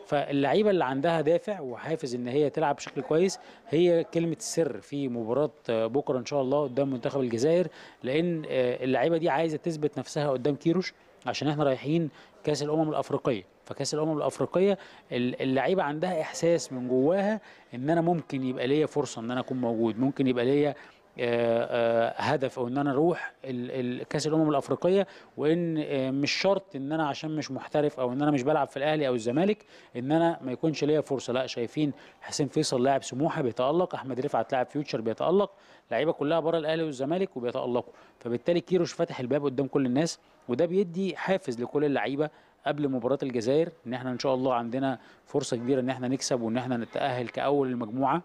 فاللعيبه اللي عندها دافع وحافز ان هي تلعب بشكل كويس هي كلمه السر في مباراه آه، بكره ان شاء الله قدام منتخب الجزائر لان آه، اللعيبه دي عايزه تثبت نفسها قدام كيروش عشان احنا رايحين كاس الامم الافريقيه فكاس الامم الافريقيه ال- اللعيبه عندها احساس من جواها ان انا ممكن يبقى ليا فرصه ان انا اكون موجود ممكن يبقى ليا آه، آه، هدف او ان انا اروح ال- ال- كاس الامم الافريقيه وان آه، مش شرط ان انا عشان مش محترف او ان انا مش بلعب في الاهلي او الزمالك ان انا ما يكونش ليا فرصه لا شايفين حسين فيصل لاعب سموحه بيتالق احمد رفعت لاعب فيوتشر بيتالق لعيبه كلها بره الاهلي والزمالك وبيتالقوا فبالتالي كيروش فاتح الباب قدام كل الناس وده بيدي حافز لكل اللعيبه قبل مباراه الجزائر ان احنا ان شاء الله عندنا فرصه كبيره ان احنا نكسب وان احنا نتاهل كاول المجموعه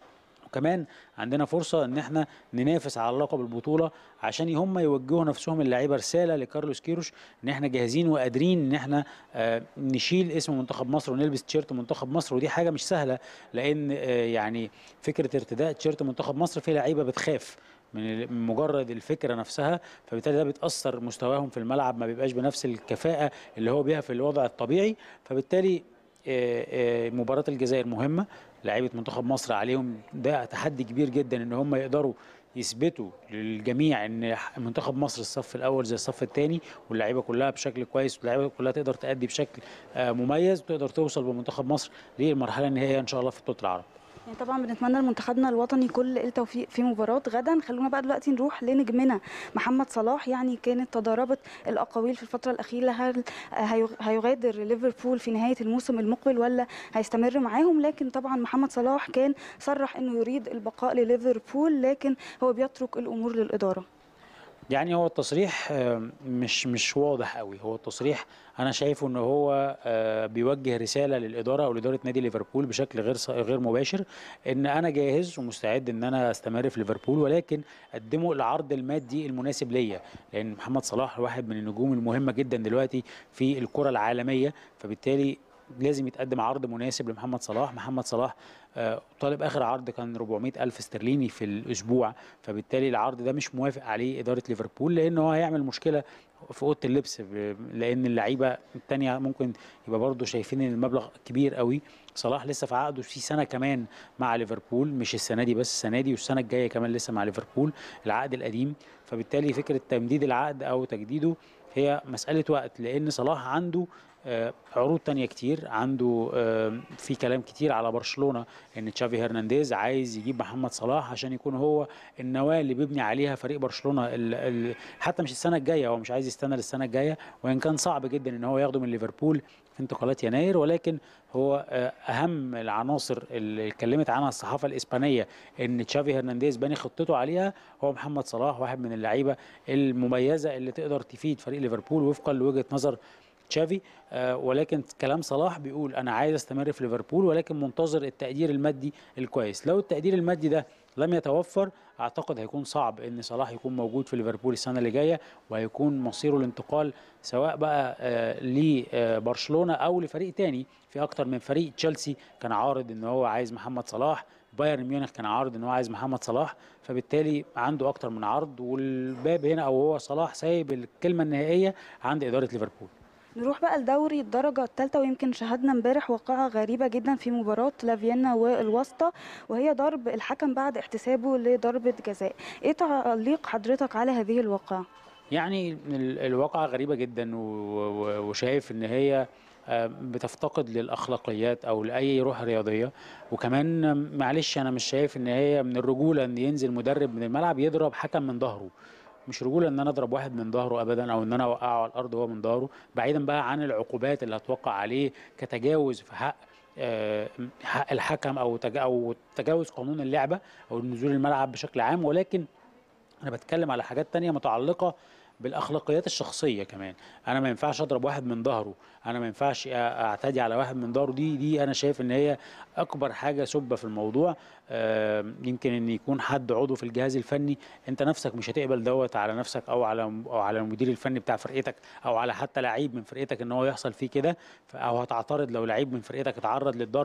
وكمان عندنا فرصه ان احنا ننافس على لقب البطوله عشان هم يوجهوا نفسهم اللعيبه رساله لكارلوس كيروش ان احنا جاهزين وقادرين ان احنا آه، نشيل اسم منتخب مصر ونلبس تيشيرت منتخب مصر ودي حاجه مش سهله لان آه، يعني فكره ارتداء تيشيرت منتخب مصر في لعيبه بتخاف من ال- من مجرد الفكره نفسها فبالتالي ده بتاثر مستواهم في الملعب ما بيبقاش بنفس الكفاءه اللي هو بيها في الوضع الطبيعي فبالتالي آه، آه، مباراة الجزائر مهمة لعيبة منتخب مصر عليهم ده تحدي كبير جدا ان هم يقدروا يثبتوا للجميع ان منتخب مصر الصف الاول زي الصف الثاني واللعيبه كلها بشكل كويس واللعيبه كلها تقدر تأدي بشكل آه، مميز وتقدر توصل بمنتخب مصر للمرحله النهائيه ان شاء الله في بطوله العرب يعني طبعا بنتمنى لمنتخبنا الوطني كل التوفيق في مباراة غدا خلونا بقى دلوقتي نروح لنجمنا محمد صلاح يعني كانت تضاربت الأقاويل في الفترة الأخيرة هل هيغ- هيغادر ليفربول في نهاية الموسم المقبل ولا هيستمر معاهم لكن طبعا محمد صلاح كان صرح انه يريد البقاء لليفربول لكن هو بيترك الأمور للإدارة يعني هو التصريح آه، مش مش واضح قوي هو التصريح انا شايفه ان هو آه، بيوجه رساله للاداره او لاداره نادي ليفربول بشكل غير ص- غير مباشر ان انا جاهز ومستعد ان انا استمر في ليفربول ولكن قدموا العرض المادي المناسب ليا لان محمد صلاح واحد من النجوم المهمه جدا دلوقتي في الكره العالميه فبالتالي لازم يتقدم عرض مناسب لمحمد صلاح محمد صلاح آه، طالب اخر عرض كان 400 الف استرليني في الاسبوع فبالتالي العرض ده مش موافق عليه اداره ليفربول لان هو هيعمل مشكله في اوضه اللبس ب- لان اللعيبه التانية ممكن يبقى برضه شايفين ان المبلغ كبير قوي صلاح لسه في عقده في سنه كمان مع ليفربول مش السنه دي بس السنه دي والسنه الجايه كمان لسه مع ليفربول العقد القديم فبالتالي فكره تمديد العقد او تجديده هي مساله وقت لان صلاح عنده آه، عروض تانية كتير عنده آه، في كلام كتير على برشلونة ان تشافي هرنانديز عايز يجيب محمد صلاح عشان يكون هو النواة اللي بيبني عليها فريق برشلونة ال ال حتى مش السنة الجاية هو مش عايز يستنى للسنة الجاية وان كان صعب جدا ان هو ياخده من ليفربول في انتقالات يناير ولكن هو آه، اهم العناصر اللي اتكلمت عنها الصحافة الاسبانية ان تشافي هرنانديز باني خطته عليها هو محمد صلاح واحد من اللعيبة المميزة اللي تقدر تفيد فريق ليفربول وفقا لوجهة نظر تشافي آه، ولكن كلام صلاح بيقول انا عايز استمر في ليفربول ولكن منتظر التقدير المادي الكويس لو التقدير المادي ده لم يتوفر اعتقد هيكون صعب ان صلاح يكون موجود في ليفربول السنه اللي جايه وهيكون مصيره الانتقال سواء بقى آه، لبرشلونه او لفريق تاني في اكتر من فريق تشيلسي كان عارض ان هو عايز محمد صلاح بايرن ميونخ كان عارض ان هو عايز محمد صلاح فبالتالي عنده اكتر من عرض والباب هنا او هو صلاح سايب الكلمه النهائيه عند اداره ليفربول نروح بقى لدوري الدرجة الثالثة ويمكن شاهدنا امبارح واقعة غريبة جدا في مباراة لافيينا والواسطة وهي ضرب الحكم بعد احتسابه لضربة جزاء ايه تعليق حضرتك على هذه الواقعة؟ يعني ال- الواقعة غريبة جدا و- و- وشايف ان هي آه، بتفتقد للاخلاقيات او لاي روح رياضيه وكمان آم، معلش انا مش شايف ان هي من الرجوله ان ينزل مدرب من الملعب يضرب حكم من ظهره مش رجوله ان انا اضرب واحد من ظهره ابدا او ان انا اوقعه على الارض وهو من ظهره بعيدا بقى عن العقوبات اللي هتوقع عليه كتجاوز في حق آه، حق الحكم او تجا- او تجاوز قانون اللعبه او نزول الملعب بشكل عام ولكن انا بتكلم على حاجات تانية متعلقة بالاخلاقيات الشخصيه كمان انا ما ينفعش اضرب واحد من ظهره انا ما ينفعش أ- اعتدي على واحد من ظهره دي دي انا شايف ان هي اكبر حاجه سبه في الموضوع آم، يمكن ان يكون حد عضو في الجهاز الفني انت نفسك مش هتقبل دوت على نفسك او على او على المدير الفني بتاع فرقتك او على حتى لعيب من فرقتك ان هو يحصل فيه كده ف- او هتعترض لو لعيب من فرقتك اتعرض للضرب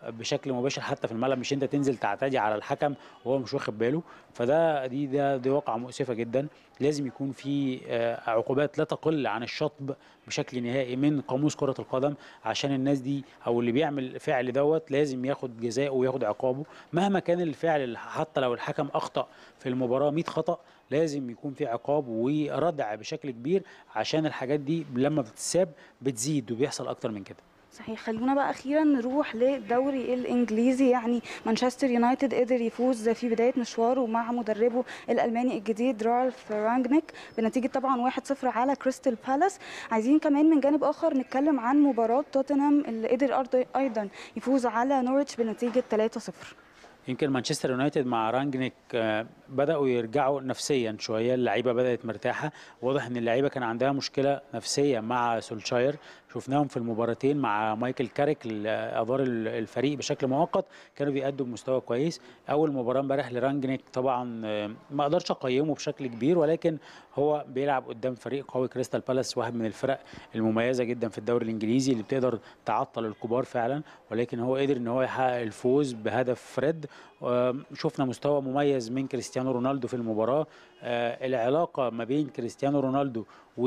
بشكل مباشر حتى في الملعب مش انت تنزل تعتدي على الحكم وهو مش واخد باله فده دي ده دي واقعه مؤسفه جدا لازم يكون في آه، عقوبات لا تقل عن الشطب بشكل نهائي من قاموس كره القدم عشان الناس دي او اللي بيعمل الفعل دوت لازم ياخد جزاءه وياخد عقابه مهما كان الفعل حتى لو الحكم اخطا في المباراه 100 خطا لازم يكون في عقاب وردع بشكل كبير عشان الحاجات دي لما بتتساب بتزيد وبيحصل اكتر من كده صحيح خلونا بقى اخيرا نروح للدوري الانجليزي يعني مانشستر يونايتد قدر يفوز في بدايه مشواره مع مدربه الالماني الجديد رالف رانجنيك بنتيجه طبعا 1-0 على كريستال بالاس عايزين كمان من جانب اخر نتكلم عن مباراه توتنهام اللي قدر أرض- ايضا يفوز على نورwich بنتيجه 3-0 يمكن مانشستر يونايتد مع رانجنيك آه، بداوا يرجعوا نفسيا شويه اللعيبه بدات مرتاحه واضح ان اللعيبه كان عندها مشكله نفسيه مع سولشاير شفناهم في المباراتين مع مايكل كاريك اللي ادار ال- الفريق بشكل مؤقت كانوا بيأدوا بمستوى كويس اول مباراه امبارح لرانجنيك طبعا آه، ما اقدرش اقيمه بشكل كبير ولكن هو بيلعب قدام فريق قوي كريستال بالاس واحد من الفرق المميزه جدا في الدوري الانجليزي اللي بتقدر تعطل الكبار فعلا ولكن هو قدر ان هو يحقق الفوز بهدف فريد آم، شفنا مستوى مميز من كريستيانو رونالدو في المباراه آه، العلاقه ما بين كريستيانو رونالدو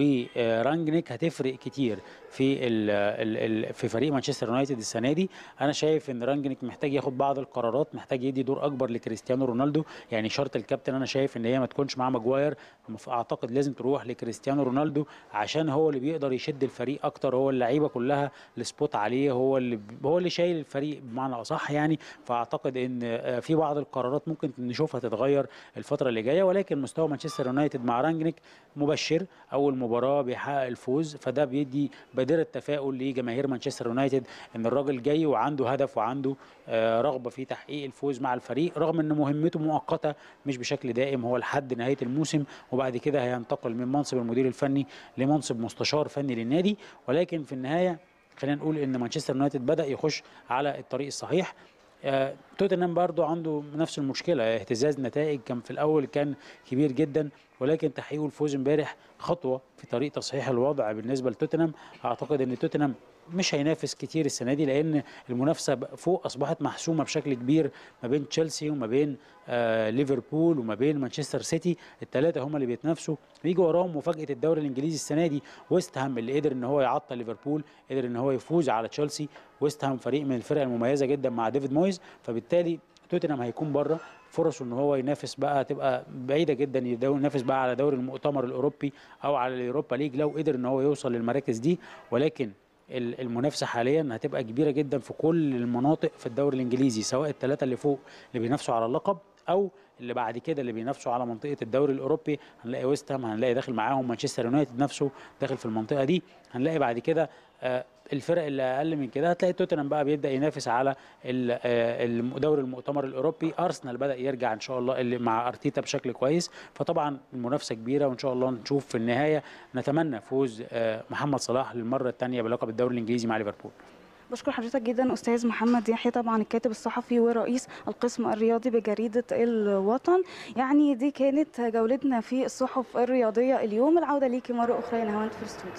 ورانجنيك هتفرق كتير في ال ال ال في فريق مانشستر يونايتد السنه دي انا شايف ان رانجنيك محتاج ياخد بعض القرارات محتاج يدي دور اكبر لكريستيانو رونالدو يعني شرط الكابتن انا شايف ان هي ما تكونش مع ماجواير مف- اعتقد لازم تروح لكريستيانو رونالدو عشان هو اللي بيقدر يشد الفريق اكتر هو اللعيبه كلها السبوت عليه هو اللي هو اللي شايل الفريق بمعنى اصح يعني فاعتقد ان آه، في بعض القرارات ممكن نشوفها تتغير الفتره اللي جايه ولكن مستوى مانشستر يونايتد مع رانجنيك مبشر اول مباراه بيحقق الفوز فده بيدي بادره تفاؤل لجماهير مانشستر يونايتد ان الراجل جاي وعنده هدف وعنده آه، رغبه في تحقيق الفوز مع الفريق رغم ان مهمته مؤقته مش بشكل دائم هو لحد نهايه الموسم وبعد كده هينتقل من منصب المدير الفني لمنصب مستشار فني للنادي ولكن في النهايه خلينا نقول ان مانشستر يونايتد بدا يخش على الطريق الصحيح آه، توتنهام برضو عنده نفس المشكلة اهتزاز نتائج كان في الأول كان كبير جدا ولكن تحقيقه الفوز امبارح خطوة في طريق تصحيح الوضع بالنسبة لتوتنهام أعتقد أن توتنهام مش هينافس كتير السنة دي لأن المنافسة بقى فوق أصبحت محسومة بشكل كبير ما بين تشيلسي وما بين آه ليفربول وما بين مانشستر سيتي الثلاثة هم اللي بيتنافسوا ويجي وراهم مفاجأة الدوري الإنجليزي السنة دي ويست هام اللي قدر ان هو يعطل ليفربول قدر ان هو يفوز على تشيلسي ويست هام فريق من الفرق المميزه جدا مع ديفيد مويز فبالتالي توتنهام هيكون بره فرصه ان هو ينافس بقى تبقى بعيده جدا يدو- ينافس بقى على دوري المؤتمر الاوروبي او على اليوروبا ليج لو قدر ان هو يوصل للمراكز دي ولكن ال- المنافسه حاليا هتبقى كبيره جدا في كل المناطق في الدوري الانجليزي سواء الثلاثه اللي فوق اللي بينافسوا على اللقب او اللي بعد كده اللي بينافسوا على منطقه الدوري الاوروبي هنلاقي ويست هام هنلاقي داخل معاهم مانشستر يونايتد نفسه داخل في المنطقه دي هنلاقي بعد كده آه، الفرق اللي اقل من كده هتلاقي توتنهام بقى بيبدا ينافس على ال- آه، الم- دوري المؤتمر الاوروبي ارسنال بدا يرجع ان شاء الله اللي مع ارتيتا بشكل كويس فطبعا المنافسه كبيره وان شاء الله نشوف في النهايه نتمنى فوز آه، محمد صلاح للمره الثانيه بلقب الدوري الانجليزي مع ليفربول بشكر حضرتك جدا استاذ محمد يحيى طبعا الكاتب الصحفي ورئيس القسم الرياضي بجريده الوطن يعني دي كانت جولتنا في الصحف الرياضيه اليوم العوده ليكي مره اخرى يا نهاوند في الاستوديو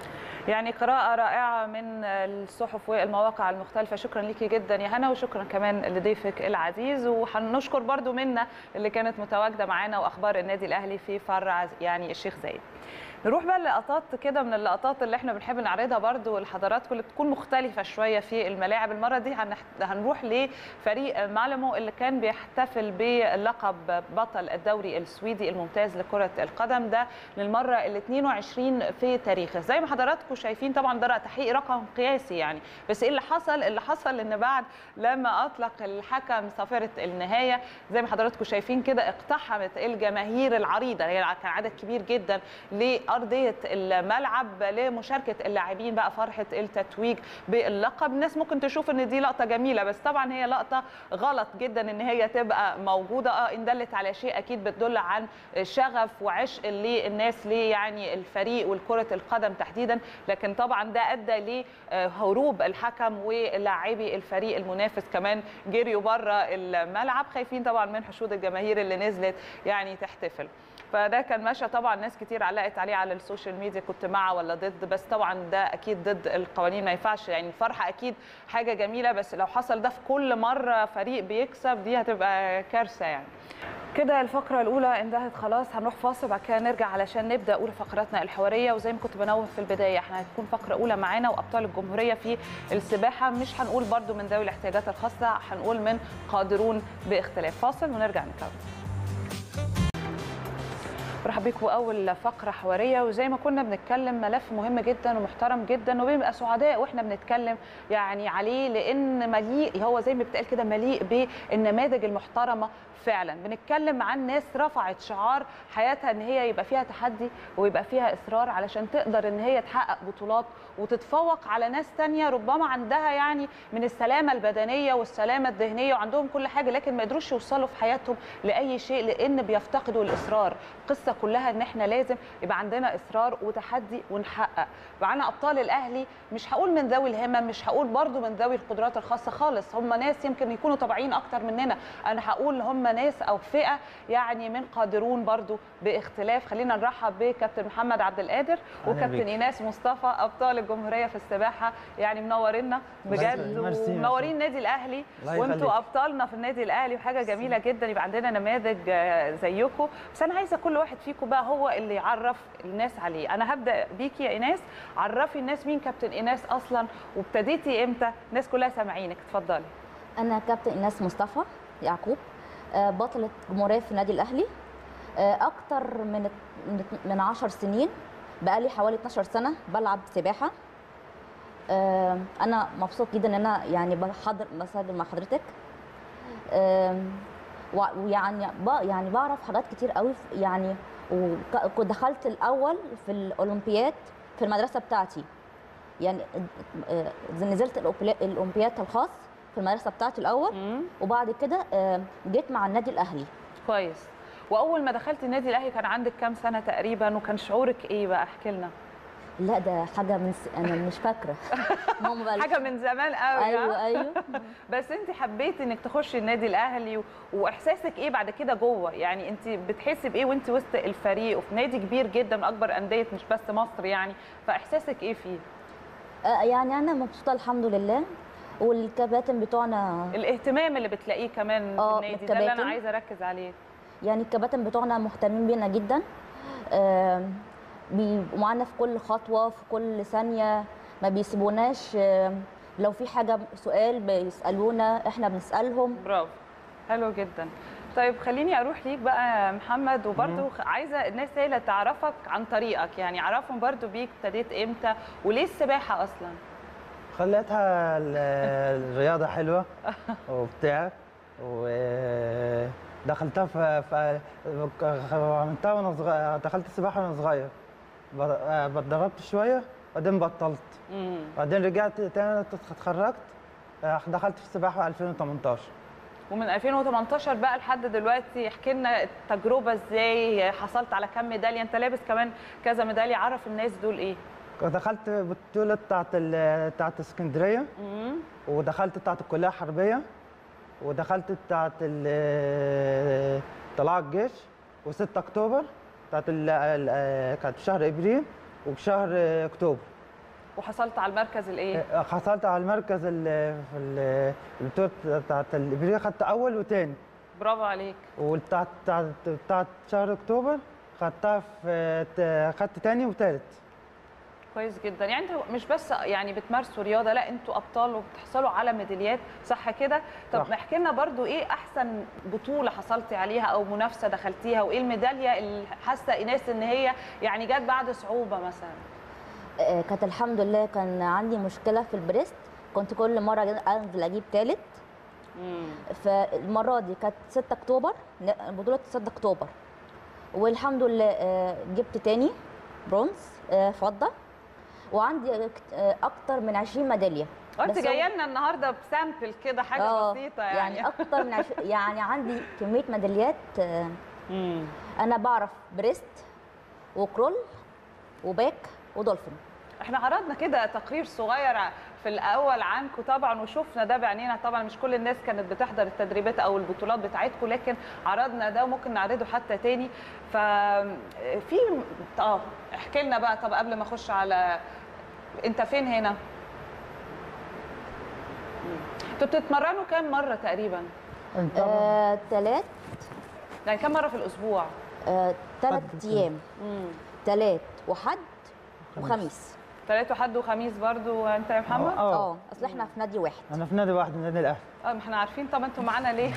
يعني قراءة رائعة من الصحف والمواقع المختلفة شكرا ليكي جدا يا هنا وشكرا كمان لضيفك العزيز وهنشكر برضو منا اللي كانت متواجدة معانا وأخبار النادي الأهلي في فرع يعني الشيخ زايد نروح بقى للقطات كده من اللقطات اللي احنا بنحب نعرضها برضو لحضراتكم اللي بتكون مختلفة شوية في الملاعب المرة دي هنح- هنروح لفريق مالمو اللي كان بيحتفل بلقب بطل الدوري السويدي الممتاز لكرة القدم ده للمرة ال 22 في تاريخه زي ما حضراتكم شايفين طبعا ده تحقيق رقم قياسي يعني بس ايه اللي حصل اللي حصل ان بعد لما اطلق الحكم صافرة النهاية زي ما حضراتكم شايفين كده اقتحمت الجماهير العريضة يعني كان عدد كبير جدا لأرضية الملعب لمشاركة اللاعبين بقى فرحة التتويج باللقب الناس ممكن تشوف ان دي لقطة جميلة بس طبعا هي لقطة غلط جدا ان هي تبقى موجودة اه ان دلت على شيء اكيد بتدل عن شغف وعشق للناس ليه يعني الفريق والكرة القدم تحديدا لكن طبعا ده ادى لهروب الحكم ولاعبي الفريق المنافس كمان جريوا بره الملعب خايفين طبعا من حشود الجماهير اللي نزلت يعني تحتفل فده كان ماشي طبعا ناس كتير علقت عليه على السوشيال ميديا كنت مع ولا ضد بس طبعا ده اكيد ضد القوانين ما ينفعش يعني الفرحه اكيد حاجه جميله بس لو حصل ده في كل مره فريق بيكسب دي هتبقى كارثه يعني كده الفقرة الأولى انتهت خلاص هنروح فاصل بعد كده نرجع علشان نبدأ أولى فقراتنا الحوارية وزي ما كنت بنوه في البداية احنا هتكون فقرة أولى معانا وأبطال الجمهورية في السباحة مش هنقول برضو من ذوي الاحتياجات الخاصة هنقول من قادرون باختلاف فاصل ونرجع نكمل برحب بيكم اول فقره حواريه وزي ما كنا بنتكلم ملف مهم جدا ومحترم جدا وبنبقى سعداء واحنا بنتكلم يعني عليه لان مليء هو زي ما بتقال كده مليء بالنماذج المحترمه فعلا بنتكلم عن ناس رفعت شعار حياتها ان هي يبقى فيها تحدي ويبقى فيها اصرار علشان تقدر ان هي تحقق بطولات وتتفوق على ناس تانية ربما عندها يعني من السلامه البدنيه والسلامه الذهنيه وعندهم كل حاجه لكن ما يقدروش يوصلوا في حياتهم لاي شيء لان بيفتقدوا الاصرار القصه كلها ان احنا لازم يبقى عندنا اصرار وتحدي ونحقق معانا ابطال الاهلي مش هقول من ذوي الهمم مش هقول برضو من ذوي القدرات الخاصه خالص هم ناس يمكن يكونوا طبيعيين اكتر مننا انا هقول هم ناس او فئه يعني من قادرون برضو باختلاف خلينا نرحب بكابتن محمد عبد القادر وكابتن بيك. ايناس مصطفى ابطال الجمهوريه في السباحه يعني منورينا بجد ميرسي، ميرسي. ومنورين النادي الاهلي الله وانتوا يخليك. ابطالنا في النادي الاهلي وحاجه جميله جدا يبقى عندنا نماذج آه، زيكم بس انا عايزه كل واحد فيكم بقى هو اللي يعرف الناس عليه انا هبدا بيكي يا ايناس عرفي الناس مين كابتن ايناس اصلا وابتديتي امتى الناس كلها سامعينك اتفضلي أنا كابتن إيناس مصطفى يعقوب آه، بطلة جمهورية في النادي الأهلي آه، أكتر من من 10 سنين بقالي حوالي 12 سنة بلعب سباحة آه، أنا مبسوط جدا إن أنا يعني بحضر بسجل مع حضرتك آه، وع- ويعني ب- يعني بعرف حاجات كتير قوي ف- يعني وكنت دخلت الأول في الأولمبياد في المدرسة بتاعتي يعني آه، نزلت الأولمبياد- الأولمبياد الخاص في المدرسة بتاعتي الأول وبعد كده آه، جيت مع النادي الأهلي كويس واول ما دخلت النادي الاهلي كان عندك كام سنه تقريبا وكان شعورك ايه بقى احكي لنا لا ده حاجة من س... أنا مش فاكرة ماما بقى حاجه من زمان قوي أيوة، ها؟ أيوة. بس انت حبيتي انك تخشي النادي الاهلي و... واحساسك ايه بعد كده جوه يعني انت بتحسي بايه وانت وسط الفريق وفي نادي كبير جدا من اكبر انديه مش بس مصر يعني فاحساسك ايه فيه آه، يعني أنا مبسوطة الحمد لله والكباتن بتوعنا الاهتمام اللي بتلاقيه كمان في آه، النادي ده اللي انا الكباتن. عايزه اركز عليه يعني الكباتن بتوعنا مهتمين بينا جدا آه، بيبقوا معانا في كل خطوة في كل ثانية ما بيسيبوناش آه، لو في حاجة سؤال بيسألونا احنا بنسألهم برافو حلو جدا طيب خليني اروح ليك بقى يا محمد وبرده عايزه الناس هي اللي تعرفك عن طريقك يعني عرفهم برده بيك ابتديت امتى وليه السباحه اصلا خليتها ال- الرياضة حلوة وبتاع ودخلتها في, في عملتها وانا صغير دخلت السباحة وانا صغير ب- اتدربت شوية بعدين بطلت امم بعدين رجعت تاني اتخرجت دخلت في السباحة 2018 ومن 2018 بقى لحد دلوقتي احكي لنا التجربه ازاي حصلت على كام ميداليه انت لابس كمان كذا ميداليه عرف الناس دول ايه دخلت بطولة بتاعت ال- بتاعت اسكندرية امم ودخلت بتاعت الكلية الحربية ودخلت بتاعت ال- طلائع الجيش و6 اكتوبر بتاعت ال- ال- كانت في شهر ابريل وفي شهر اكتوبر وحصلت على المركز الايه حصلت على المركز ال- في ال- البطولة بتاعت الابريل خدت اول وتاني برافو عليك والبتاعت بتاعت بتاعت شهر اكتوبر خدتها في ت- خدت تاني وتالت كويس جدا يعني انتوا مش بس يعني بتمارسوا رياضه لا انتوا ابطال وبتحصلوا على ميداليات صح كده طب صح. احكي لنا برضو ايه احسن بطوله حصلتي عليها او منافسه دخلتيها وايه الميداليه اللي حاسه ايناس ان هي يعني جت بعد صعوبه مثلا آه، كانت الحمد لله كان عندي مشكلة في البريست كنت كل مرة أنزل أجيب تالت فالمرة دي كانت 6 أكتوبر ن- بطولة 6 أكتوبر والحمد لله آه، جبت تاني برونز آه، فضة وعندي آه، أكتر من 20 ميدالية وانت بس هو- جايه لنا النهارده بسامبل كده حاجه آه، بسيطه يعني, يعني اكتر من عش... يعني عندي كميه ميداليات آه، انا بعرف بريست وكرول وباك ودولفين احنا عرضنا كده تقرير صغير في الاول عنكم طبعا وشفنا ده بعينينا طبعا مش كل الناس كانت بتحضر التدريبات او البطولات بتاعتكم لكن عرضنا ده وممكن نعرضه حتى تاني ففي اه احكي لنا بقى طب قبل ما اخش على انت فين هنا انتوا بتتمرنوا كام مره تقريبا آه، تلات يعني كام مره في الاسبوع آه، تلات ايام امم تلات وحد وخميس ثلاث وحد وخميس برضو انت يا محمد اه اصل احنا في نادي واحد انا في نادي واحد النادي الاهلي اه ما احنا عارفين طب انتوا معانا ليه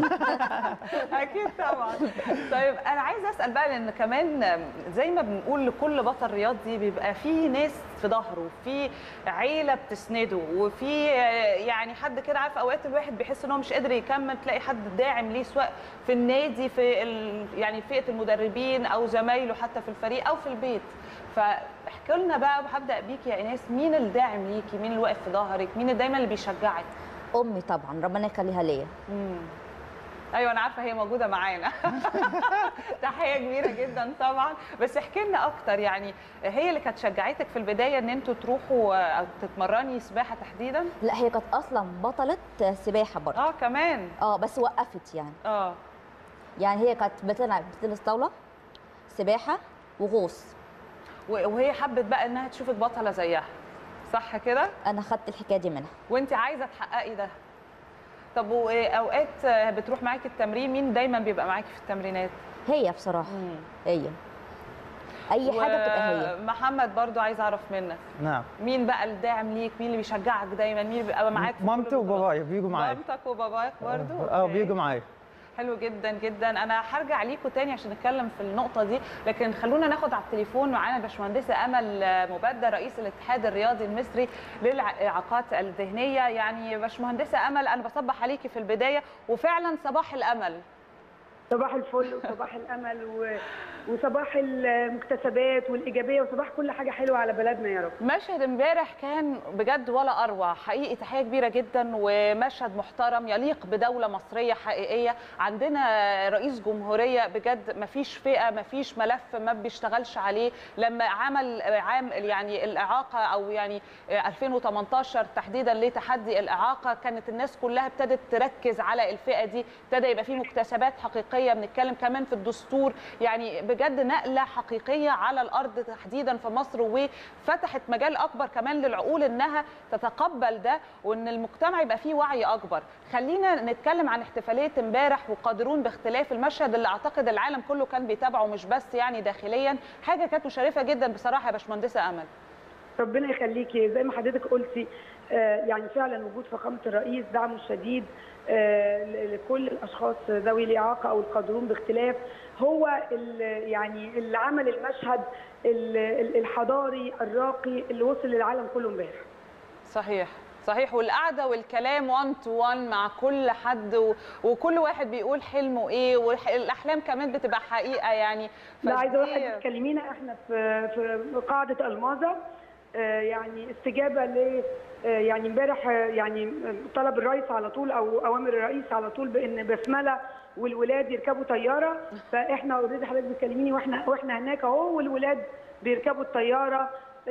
اكيد طبعا طيب انا عايزه اسال بقى لان كمان زي ما بنقول لكل بطل رياضي بيبقى في ناس في ظهره في عيله بتسنده وفي يعني حد كده عارف اوقات الواحد بيحس ان هو مش قادر يكمل تلاقي حد داعم ليه سواء في النادي في ال... يعني فئه المدربين او زمايله حتى في الفريق او في البيت فاحكي لنا بقى هبدا بيكي يا ايناس مين الداعم ليكي مين اللي واقف في ظهرك مين اللي دايما اللي بيشجعك امي طبعا ربنا يخليها ليا امم ايوه انا عارفه هي موجوده معانا تحيه كبيره جدا طبعا بس احكي لنا اكتر يعني هي اللي كانت شجعتك في البدايه ان انتوا تروحوا او تتمرني سباحه تحديدا لا هي كانت اصلا بطله سباحه برضه اه كمان اه بس وقفت يعني اه يعني هي كانت بتلعب بتلبس طاوله سباحه وغوص وهي حبت بقى انها تشوفك بطله زيها صح كده انا خدت الحكايه دي منها وانت عايزه تحققي ده طب واوقات بتروح معاكي التمرين مين دايما بيبقى معاكي في التمرينات هي بصراحه مم. هي اي حاجه بتبقى هي محمد برضو عايز اعرف منك نعم مين بقى الداعم ليك مين اللي بيشجعك دايما مين اللي بيبقى معاك في مامتي وبابايا بيجوا معايا مامتك وباباك برضو اه بيجوا معايا حلو جدا جدا انا هرجع ليكم تاني عشان نتكلم في النقطه دي لكن خلونا ناخد على التليفون معانا الباشمهندسه امل مبدل رئيس الاتحاد الرياضي المصري للاعاقات الذهنيه يعني باشمهندسه امل انا بصبح عليكي في البدايه وفعلا صباح الامل صباح الفل وصباح الامل و... وصباح المكتسبات والايجابيه وصباح كل حاجه حلوه على بلدنا يا رب مشهد امبارح كان بجد ولا اروع حقيقي تحيه كبيره جدا ومشهد محترم يليق بدوله مصريه حقيقيه عندنا رئيس جمهوريه بجد ما فيش فئه ما فيش ملف ما بيشتغلش عليه لما عمل عام يعني الاعاقه او يعني 2018 تحديدا لتحدي الاعاقه كانت الناس كلها ابتدت تركز على الفئه دي ابتدى يبقى في مكتسبات حقيقيه بنتكلم كمان في الدستور يعني بجد نقله حقيقيه على الارض تحديدا في مصر وفتحت مجال اكبر كمان للعقول انها تتقبل ده وان المجتمع يبقى فيه وعي اكبر خلينا نتكلم عن احتفاليه امبارح وقادرون باختلاف المشهد اللي اعتقد العالم كله كان بيتابعه مش بس يعني داخليا حاجه كانت مشرفه جدا بصراحه يا باشمهندسه امل ربنا يخليكي زي ما حضرتك قلتي يعني فعلا وجود فخامه الرئيس دعمه الشديد لكل الاشخاص ذوي الاعاقه او القادرون باختلاف هو يعني اللي عمل المشهد الحضاري الراقي اللي وصل للعالم كله امبارح صحيح صحيح والقعده والكلام 1 تو 1 مع كل حد و... وكل واحد بيقول حلمه ايه والاحلام كمان بتبقى حقيقه يعني لا عايزه واحد تكلمينا احنا في في قاعده الماظه يعني استجابه ل يعني امبارح يعني طلب الرئيس على طول او اوامر الرئيس على طول بان بسمله والولاد يركبوا طياره فاحنا اوريدي حضرتك بتكلميني واحنا واحنا هناك اهو والولاد بيركبوا الطياره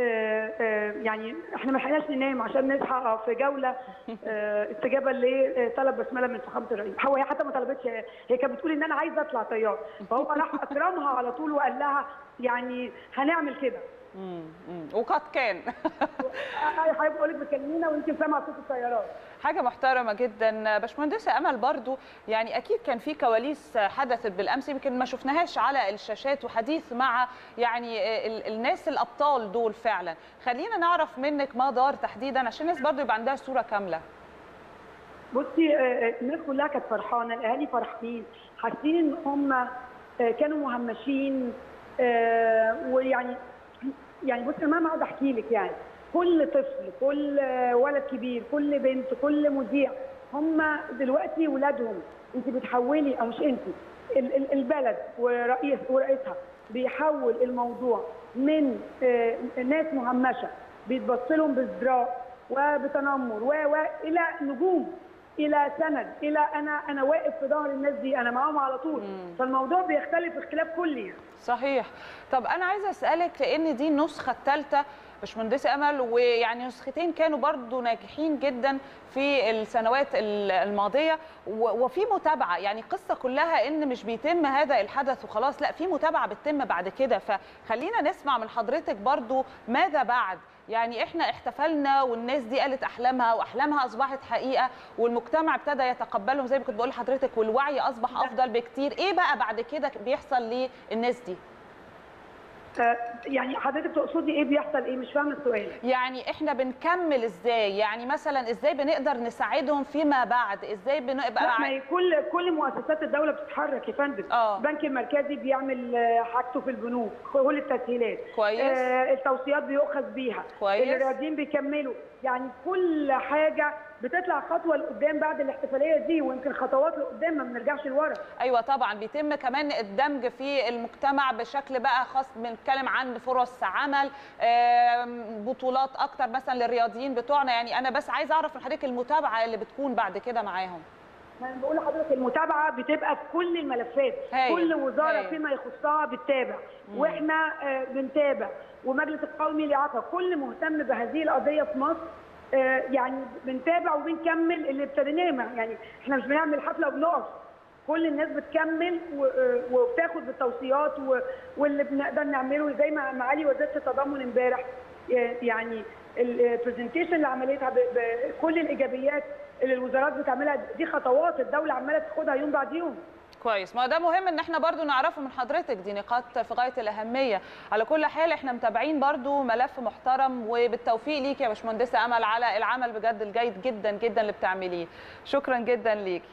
يعني احنا ما لحقناش ننام عشان نصحى في جوله استجابه لطلب بسمله من فخامه الرئيس هو هي حتى ما طلبتش هي كانت بتقول ان انا عايزه اطلع طيار فهو راح اكرمها على طول وقال لها يعني هنعمل كده وقد كان حضرتك بقول لك بتكلمينا وانت سامعه صوت الطيارات حاجه محترمه جدا باشمهندسه امل برضو يعني اكيد كان في كواليس حدثت بالامس يمكن ما شفناهاش على الشاشات وحديث مع يعني الناس الابطال دول فعلا خلينا نعرف منك ما دار تحديدا عشان الناس برضو يبقى عندها صوره كامله بصي الناس كلها كانت فرحانه الاهالي فرحانين حاسين ان هم كانوا مهمشين ويعني يعني بصي انا ما اقعد احكي لك يعني كل طفل كل ولد كبير كل بنت كل مذيع هم دلوقتي ولادهم انت بتحولي او مش انت البلد ورئيس ورئيسها بيحول الموضوع من ناس مهمشه بيتبص لهم بازدراء وبتنمر و الى نجوم الى سند الى انا انا واقف في ظهر الناس دي انا معاهم على طول مم. فالموضوع بيختلف اختلاف كلي يعني. صحيح طب انا عايزه اسالك لان دي النسخه الثالثه باشمهندسه امل ويعني نسختين كانوا برضو ناجحين جدا في السنوات ال- الماضيه و- وفي متابعه يعني القصه كلها ان مش بيتم هذا الحدث وخلاص لا في متابعه بتتم بعد كده فخلينا نسمع من حضرتك برضو ماذا بعد يعني احنا احتفلنا والناس دي قالت احلامها واحلامها اصبحت حقيقه والمجتمع ابتدى يتقبلهم زي ما كنت بقول لحضرتك والوعي اصبح افضل بكتير ايه بقى بعد كده بيحصل للناس دي آه، يعني حضرتك تقصدي ايه بيحصل ايه مش فاهمه السؤال يعني احنا بنكمل ازاي يعني مثلا ازاي بنقدر نساعدهم فيما بعد ازاي بنبقى لا ما هي كل كل مؤسسات الدوله بتتحرك يا فندم اه البنك المركزي بيعمل آه، حاجته في البنوك كل التسهيلات كويس. آه التوصيات بيؤخذ بيها كويس. الرياضيين بيكملوا يعني كل حاجه بتطلع خطوه لقدام بعد الاحتفاليه دي ويمكن خطوات لقدام ما بنرجعش لورا ايوه طبعا بيتم كمان الدمج في المجتمع بشكل بقى خاص بنتكلم عن فرص عمل آم، بطولات اكتر مثلا للرياضيين بتوعنا يعني انا بس عايز اعرف من حضرتك المتابعه اللي بتكون بعد كده معاهم ما انا بقول لحضرتك المتابعه بتبقى في كل الملفات هايل. كل وزاره هايل. فيما يخصها بتتابع مم. واحنا آه، بنتابع ومجلس القومي للإعاقة كل مهتم بهذه القضيه في مصر آه، يعني بنتابع وبنكمل اللي ابتديناه ما- يعني احنا مش بنعمل حفله وبنقف كل الناس بتكمل و- آه، وبتاخد بالتوصيات و- واللي بنقدر نعمله زي ما معالي وزيره التضامن امبارح آه، يعني البرزنتيشن اللي عملتها ب- بكل الايجابيات اللي الوزارات بتعملها دي خطوات الدوله عماله تاخدها يوم بعد يوم كويس ما ده مهم ان احنا برضو نعرفه من حضرتك دي نقاط في غايه الاهميه على كل حال احنا متابعين برضو ملف محترم وبالتوفيق ليك يا باشمهندسه امل على العمل بجد الجيد جدا جدا اللي بتعمليه شكرا جدا ليكي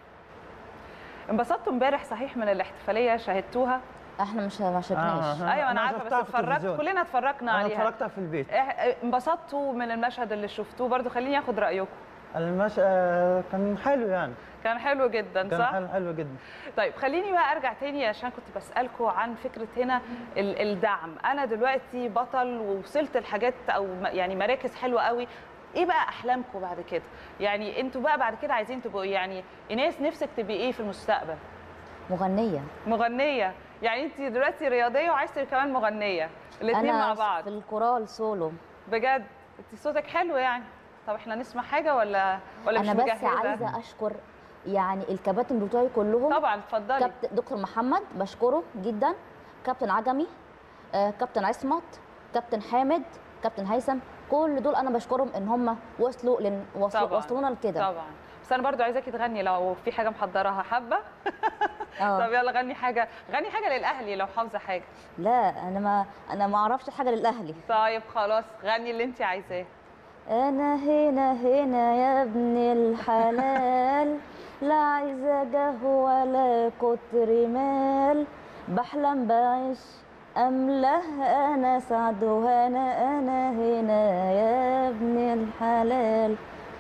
انبسطتوا امبارح صحيح من الاحتفاليه شاهدتوها احنا مش ما شفناش آه، ايوه انا أنا عارفه بس شفتها في اتفرجت التلفزيون. كلنا اتفرجنا انا عليها اتفرجتها في البيت إح- انبسطتوا من المشهد اللي شفتوه برضو خليني اخد رايكم المش... آه، كان حلو يعني كان حلو جدا كان صح حلو, حلو جدا طيب خليني بقى ارجع تاني عشان كنت بسالكم عن فكره هنا ال- الدعم انا دلوقتي بطل ووصلت لحاجات او م- يعني مراكز حلوه قوي ايه بقى احلامكم بعد كده يعني انتوا بقى بعد كده عايزين تبقوا يعني ايناس نفسك تبقي ايه في المستقبل مغنيه مغنيه يعني انت دلوقتي رياضيه وعايزه تبقي كمان مغنيه الاثنين انا مع بعض في الكورال سولو بجد انت صوتك حلو يعني طب احنا نسمع حاجه ولا ولا مش انا بس مجهزه عايزه اشكر يعني الكباتن بتوعي كلهم طبعا اتفضلي كابتن دكتور محمد بشكره جدا كابتن عجمي آه، كابتن عصمت كابتن حامد كابتن هيثم كل دول انا بشكرهم ان هم وصلوا لن وصلوا طبعاً. وصلونا لكده طبعا بس انا برضو عايزاكي تغني لو في حاجه محضراها حابه آه. طب يلا غني حاجه غني حاجه للاهلي لو حافظه حاجه لا انا ما انا ما اعرفش حاجه للاهلي طيب خلاص غني اللي انت عايزاه انا هنا هنا يا ابن الحلال لا عايزه جه ولا كتر مال بحلم بعيش امله انا سعد وهنا انا هنا يا ابن الحلال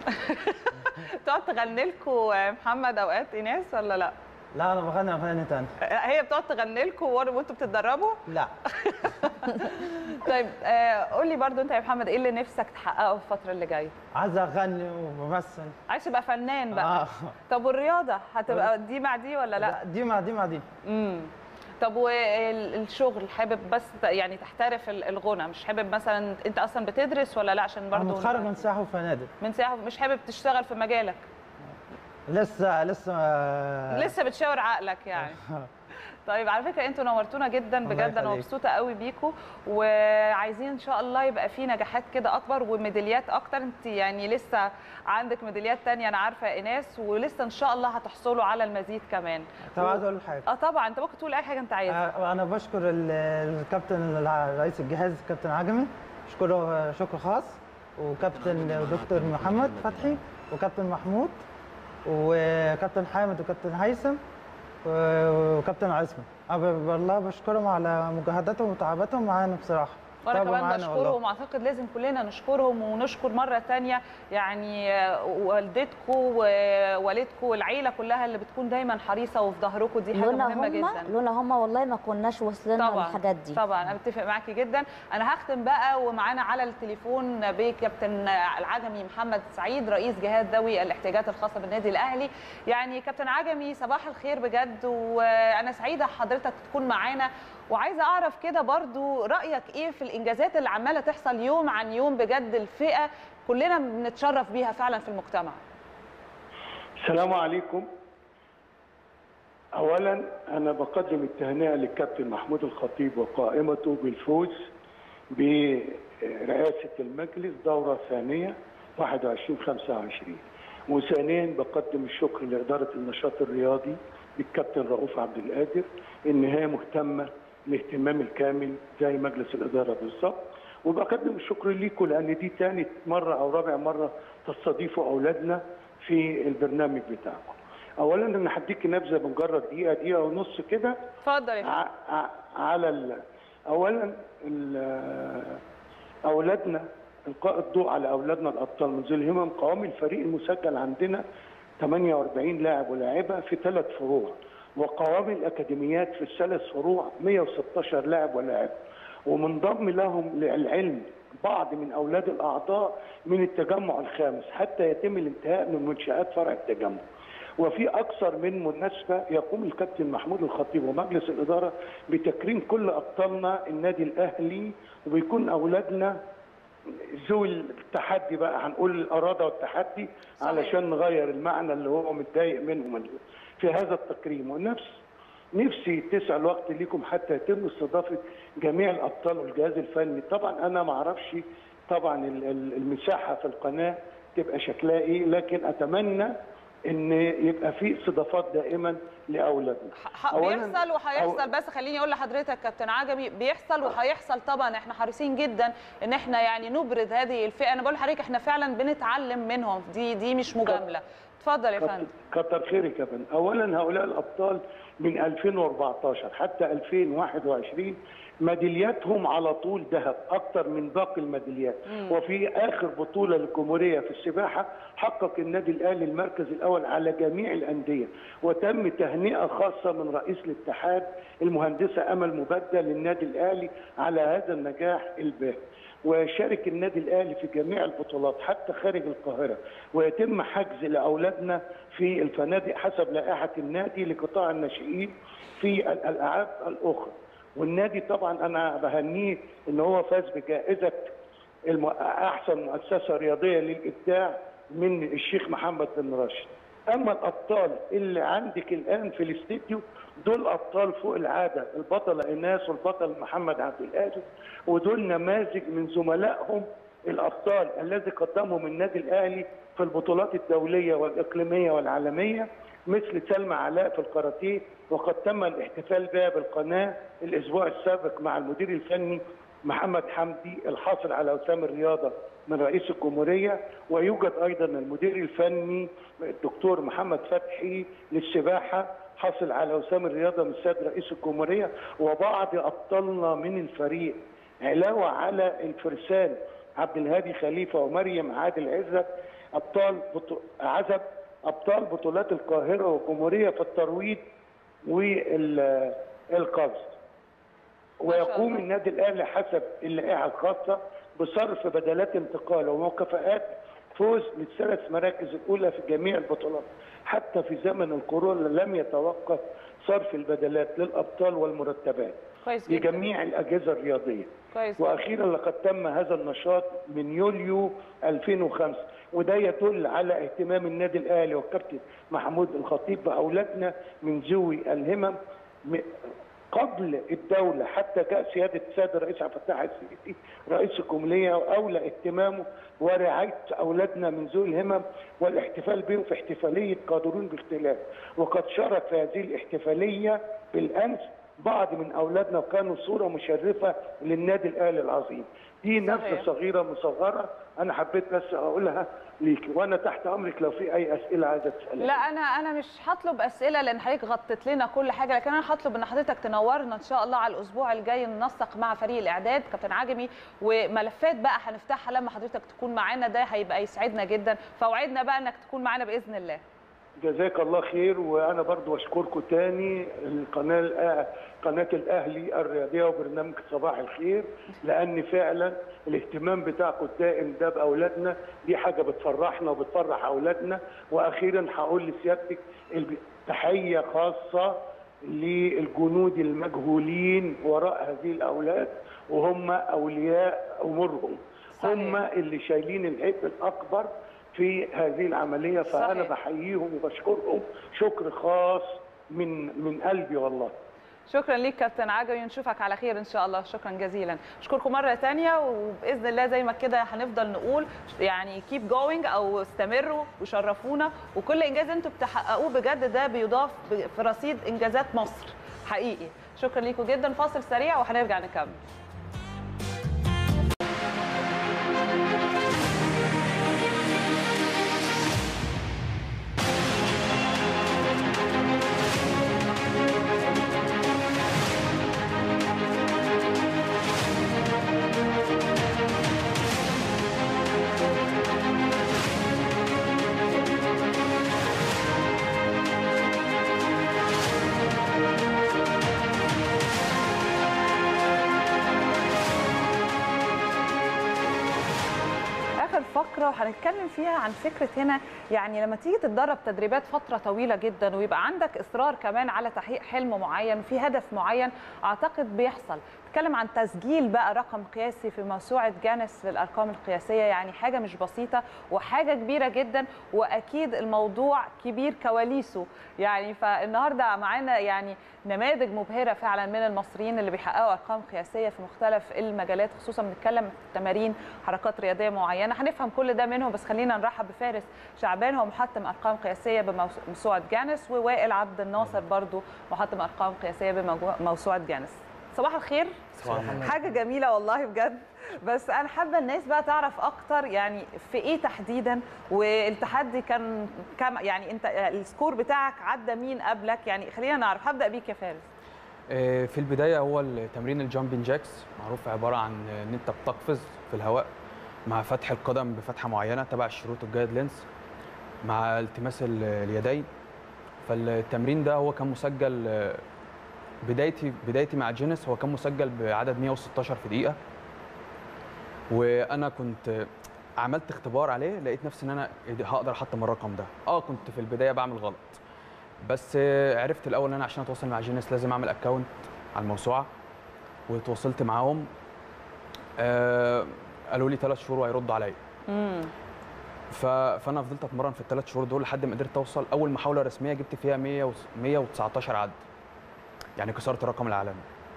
بتقعد تغني لكم محمد اوقات ايناس ولا لا لا انا بغني اغاني تانية هي بتقعد تغني لكم وانتوا بتتدربوا لا طيب آه قول لي برضو انت يا محمد ايه اللي نفسك تحققه في الفتره اللي جايه عايز اغني وبمثل عايز تبقى فنان بقى آه. طب والرياضه هتبقى دي مع دي ولا لا دي مع دي مع دي امم طب والشغل حابب بس ت- يعني تحترف ال- الغنى مش حابب مثلا انت اصلا بتدرس ولا لا عشان انا برضو متخرج من سياحه وفنادق من سياحه مش حابب تشتغل في مجالك لسه لسه لسه بتشاور عقلك يعني طيب على فكره انتوا نورتونا جدا الله بجد انا يخليك. مبسوطه قوي بيكم وعايزين ان شاء الله يبقى في نجاحات كده اكبر وميداليات اكتر انت يعني لسه عندك ميداليات تانية انا عارفه يا ايناس ولسه ان شاء الله هتحصلوا على المزيد كمان طب عايز اقول حاجه اه طبعا انت ممكن تقول اي حاجه انت عايزها آه، انا بشكر ال- الكابتن الع- رئيس الجهاز كابتن عجمي اشكره شكر خاص وكابتن دكتور محمد فتحي وكابتن محمود وكابتن حامد وكابتن هيثم و- وكابتن عصمت أنا ب- والله بشكرهم على مجاهداتهم وتعباتهم معانا بصراحه وانا تعبوا كمان معانا والله. بشكرهم واعتقد لازم كلنا نشكرهم ونشكر مره تانية يعني آه، والدتكم ووالدكم والعيله كلها اللي بتكون دايما حريصه وفي ظهركم دي حاجه لولا مهمه هم جدا لولا هم والله ما كناش وصلنا طبعا للحاجات دي طبعا انا بتفق معاكي جدا انا هختم بقى ومعانا على التليفون بكابتن العجمي محمد سعيد رئيس جهاز ذوي الاحتياجات الخاصه بالنادي الاهلي يعني كابتن عجمي صباح الخير بجد وانا سعيده حضرتك تكون معانا وعايزه اعرف كده برضو رايك ايه في الانجازات اللي عماله تحصل يوم عن يوم بجد الفئه كلنا بنتشرف بيها فعلا في المجتمع السلام عليكم اولا انا بقدم التهنئه للكابتن محمود الخطيب وقائمته بالفوز برئاسه المجلس دوره ثانيه 21 25 وثانيا بقدم الشكر لاداره النشاط الرياضي للكابتن رؤوف عبد القادر ان هي مهتمه الاهتمام الكامل زي مجلس الاداره بالظبط وبقدم الشكر ليكم لان دي ثاني مره او رابع مره تستضيفوا اولادنا في البرنامج بتاعكم. اولا انا هديك نبذه بمجرد دقيقه دقيقه ونص كده اتفضل يا ع- ع- على ال... اولا ال- اولادنا القاء الضوء على اولادنا الابطال من ذوي الهمم قوام الفريق المسجل عندنا 48 لاعب ولاعبه في ثلاث فروع وقوام الاكاديميات في الثلاث فروع 116 لاعب ولاعب ومنضم لهم للعلم بعض من اولاد الاعضاء من التجمع الخامس حتى يتم الانتهاء من منشات فرع التجمع وفي اكثر من مناسبه يقوم الكابتن محمود الخطيب ومجلس الاداره بتكريم كل ابطالنا النادي الاهلي وبيكون اولادنا ذوي التحدي بقى هنقول الاراده والتحدي صحيح. علشان نغير المعنى اللي هو متضايق منهم في هذا التكريم ونفس نفسي تسع الوقت ليكم حتى يتم استضافه جميع الابطال والجهاز الفني طبعا انا ما اعرفش طبعا ال- ال- المساحه في القناه تبقى شكلها ايه لكن اتمنى ان يبقى في استضافات دائما لاولادنا ح- أولاً- بيحصل أو- وهيحصل بس خليني اقول لحضرتك كابتن عجمي بيحصل وهيحصل طبعا احنا حريصين جدا ان احنا يعني نبرز هذه الفئه انا بقول لحضرتك احنا فعلا بنتعلم منهم دي دي مش مجامله اتفضل يا فندم كتر خيرك يا فندم اولا هؤلاء الابطال من 2014 حتى 2021 ميدالياتهم على طول ذهب اكتر من باقي الميداليات مم. وفي اخر بطوله للجمهوريه في السباحه حقق النادي الاهلي المركز الاول على جميع الانديه وتم تهنئه خاصه من رئيس الاتحاد المهندسه امل مبدل للنادي الاهلي على هذا النجاح الباهر ويشارك النادي الاهلي في جميع البطولات حتى خارج القاهره ويتم حجز لاولادنا في الفنادق حسب لائحه النادي لقطاع الناشئين في الالعاب الاخرى والنادي طبعا انا بهنيه ان هو فاز بجائزه الم... احسن مؤسسه رياضيه للابداع من الشيخ محمد بن راشد اما الابطال اللي عندك الان في الاستديو دول ابطال فوق العاده البطله ايناس والبطل محمد عبد القادر ودول نماذج من زملائهم الابطال الذي قدمهم النادي الاهلي في البطولات الدوليه والاقليميه والعالميه مثل سلمى علاء في الكاراتيه وقد تم الاحتفال بها بالقناه الاسبوع السابق مع المدير الفني محمد حمدي الحاصل على وسام الرياضه من رئيس الجمهوريه ويوجد ايضا المدير الفني الدكتور محمد فتحي للسباحه حاصل على وسام الرياضه من السيد رئيس الجمهوريه وبعض ابطالنا من الفريق علاوه على الفرسان عبد الهادي خليفه ومريم عادل عزت ابطال بطو... عزب ابطال بطولات القاهره والجمهوريه في الترويض والقفز ويقوم النادي الاهلي حسب اللائحه الخاصه بصرف بدلات انتقال ومكافآت فوز للثلاث مراكز الاولى في جميع البطولات حتى في زمن الكورونا لم يتوقف صرف البدلات للابطال والمرتبات كويس جدا لجميع الاجهزه الرياضيه كويس جدا. واخيرا لقد تم هذا النشاط من يوليو 2005 وده يدل على اهتمام النادي الاهلي والكابتن محمود الخطيب باولادنا من ذوي الهمم م- قبل الدولة حتى جاء سيادة السيد الرئيس عبد الفتاح السيسي رئيس الجمهورية وأولى اهتمامه ورعاية أولادنا من ذوي الهمم والاحتفال بهم في احتفالية قادرون باختلاف وقد شارك في هذه الاحتفالية بالأمس بعض من أولادنا وكانوا صورة مشرفة للنادي الأهلي العظيم دي نبذة صغيرة مصغرة أنا حبيت بس أقولها ليك وأنا تحت أمرك لو في أي أسئلة عايزة تسألها لا انا انا مش هطلب اسئله لان حضرتك غطيت لنا كل حاجه لكن انا هطلب ان حضرتك تنورنا ان شاء الله على الاسبوع الجاي ننسق مع فريق الاعداد كابتن عجمي وملفات بقى هنفتحها لما حضرتك تكون معانا ده هيبقى يسعدنا جدا فوعدنا بقى انك تكون معانا باذن الله جزاك الله خير وانا برضو اشكركم تاني القناه الأ- قناه الاهلي الرياضيه وبرنامج صباح الخير لان فعلا الاهتمام بتاعكم الدائم ده باولادنا دي حاجه بتفرحنا وبتفرح اولادنا واخيرا هقول لسيادتك الب- تحيه خاصه للجنود المجهولين وراء هذه الاولاد وهم اولياء امورهم هم اللي شايلين العبء الاكبر في هذه العمليه فانا صحيح. بحييهم وبشكرهم شكر خاص من من قلبي والله شكرا ليك كابتن عجوي ونشوفك على خير ان شاء الله شكرا جزيلا اشكركم مره تانية وباذن الله زي ما كده هنفضل نقول يعني كيب جوينج او استمروا وشرفونا وكل انجاز انتم بتحققوه بجد ده بيضاف ب- في رصيد انجازات مصر حقيقي شكرا ليكم جدا فاصل سريع وهنرجع نكمل اخر فقره وهنتكلم فيها عن فكره هنا يعني لما تيجي تتدرب تدريبات فتره طويله جدا ويبقى عندك اصرار كمان على تحقيق حلم معين وفي هدف معين اعتقد بيحصل نتكلم عن تسجيل بقى رقم قياسي في موسوعه جانس للارقام القياسيه يعني حاجه مش بسيطه وحاجه كبيره جدا واكيد الموضوع كبير كواليسه يعني فالنهارده معانا يعني نماذج مبهره فعلا من المصريين اللي بيحققوا ارقام قياسيه في مختلف المجالات خصوصا بنتكلم في تمارين حركات رياضيه معينه هنفهم كل ده منهم بس خلينا نرحب بفارس شعبان هو محطم ارقام قياسيه بموسوعه جانس ووائل عبد الناصر برضو محطم ارقام قياسيه بموسوعه جانس صباح الخير صباح الخير. حاجه جميله والله بجد بس انا حابه الناس بقى تعرف اكتر يعني في ايه تحديدا والتحدي كان كم يعني انت السكور بتاعك عدى مين قبلك يعني خلينا نعرف هبدا بيك يا فارس آه، في البدايه هو التمرين الجامبنج جاكس معروف عباره عن ان انت بتقفز في الهواء مع فتح القدم بفتحه معينه تبع الشروط الجايد لينز مع التماس ال- اليدين فالتمرين ده هو كان مسجل آه، بدايتي بدايتي مع جينيس هو كان مسجل بعدد 116 في دقيقه وانا كنت عملت اختبار عليه لقيت نفسي ان انا هقدر احطم الرقم ده اه كنت في البدايه بعمل غلط بس آه، عرفت الاول ان انا عشان اتواصل مع جينيس لازم اعمل اكونت على الموسوعه وتواصلت معاهم آه قالوا لي ثلاث شهور وهيردوا عليا امم ف... فانا فضلت اتمرن في الثلاث شهور دول لحد ما قدرت اوصل اول محاوله رسميه جبت فيها 100 و... 119 عد يعني كسرت الرقم العالمي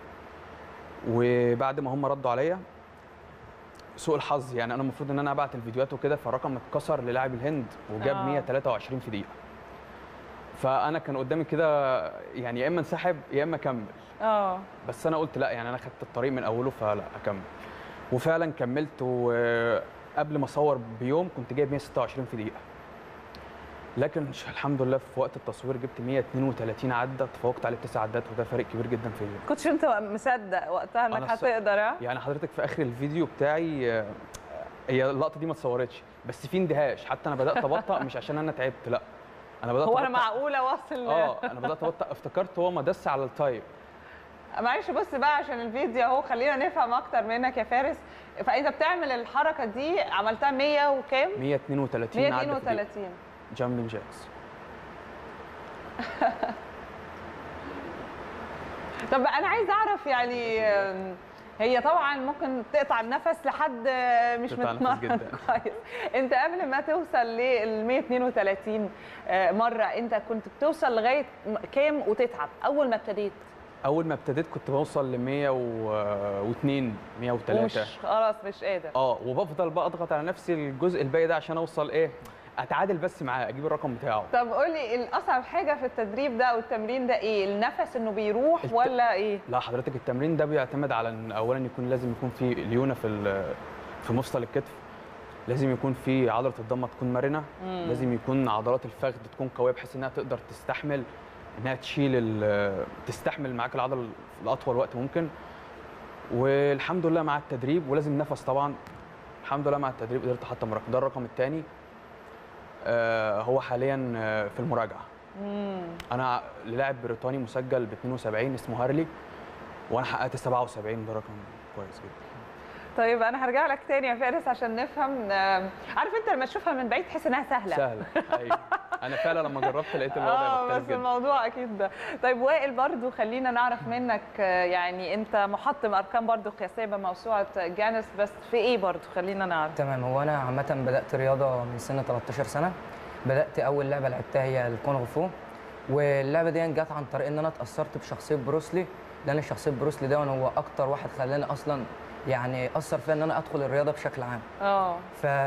وبعد ما هم ردوا عليا سوء الحظ يعني انا المفروض ان انا ابعت الفيديوهات وكده فالرقم اتكسر للاعب الهند وجاب آه. 123 في دقيقه فانا كان قدامي كده يعني يا اما انسحب يا اما اكمل اه بس انا قلت لا يعني انا خدت الطريق من اوله فلا اكمل وفعلا كملت وقبل ما اصور بيوم كنت جايب 126 في دقيقه لكن ش- الحمد لله في وقت التصوير جبت 132 عده تفوقت عليه بتسع عدات وده فرق كبير جدا فيا كنتش انت مصدق وقتها انك أنا الص- هتقدر ها يعني حضرتك في اخر الفيديو بتاعي آه، هي اللقطه دي ما اتصورتش بس في اندهاش حتى انا بدات ابطأ مش عشان انا تعبت لا انا بدات هو انا أبطأ- معقوله واصل اه انا بدات ابطأ افتكرت هو ما دس على التايم معلش بص بقى عشان الفيديو اهو خلينا نفهم اكتر منك يا فارس فانت بتعمل الحركه دي عملتها 100 وكام 132 عده في دقيقة. 132 جامبنج جاكس طب انا عايز اعرف يعني آم، هي طبعا ممكن تقطع النفس لحد آه، مش تقطع النفس متمرن جداً. كويس انت قبل ما توصل لل 132 آه، مره انت كنت بتوصل لغايه م- كام وتتعب اول ما ابتديت اول ما ابتديت كنت بوصل ل 102 103 ومش خلاص مش قادر اه وبفضل بقى اضغط على نفسي الجزء الباقي ده عشان اوصل ايه اتعادل بس معاه اجيب الرقم بتاعه طب قولي الاصعب حاجه في التدريب ده او التمرين ده ايه النفس انه بيروح الت- ولا ايه لا حضرتك التمرين ده بيعتمد على ان اولا يكون لازم يكون في ليونه في ال- في مفصل الكتف لازم يكون في عضله الضمه تكون مرنه مم. لازم يكون عضلات الفخذ تكون قويه بحيث انها تقدر تستحمل انها تشيل ال- تستحمل معاك العضله لاطول وقت ممكن والحمد لله مع التدريب ولازم نفس طبعا الحمد لله مع التدريب قدرت احطم الرقم ده الرقم الثاني هو حاليا آه، في المراجعه مم. انا لاعب بريطاني مسجل ب 72 اسمه هارلي وانا حققت 77 ده رقم كويس جدا طيب انا هرجع لك تاني يا فارس عشان نفهم آم، عارف انت لما تشوفها من بعيد تحس انها سهله سهله ايوه انا فعلا لما جربت لقيت الوضع اه مختلف بس جدا الموضوع اكيد ده طيب وائل برضو خلينا نعرف منك آه، يعني انت محطم ارقام برضو قياسيه بموسوعه جانس بس في ايه برضو خلينا نعرف تمام هو انا عامه بدات رياضه من سن 13 سنه بدات اول لعبه لعبتها هي الكونغ فو واللعبه دي جت عن طريق ان انا اتاثرت بشخصيه بروسلي لان شخصيه بروسلي ده هو اكتر واحد خلاني اصلا يعني اثر فيا ان انا ادخل الرياضه بشكل عام اه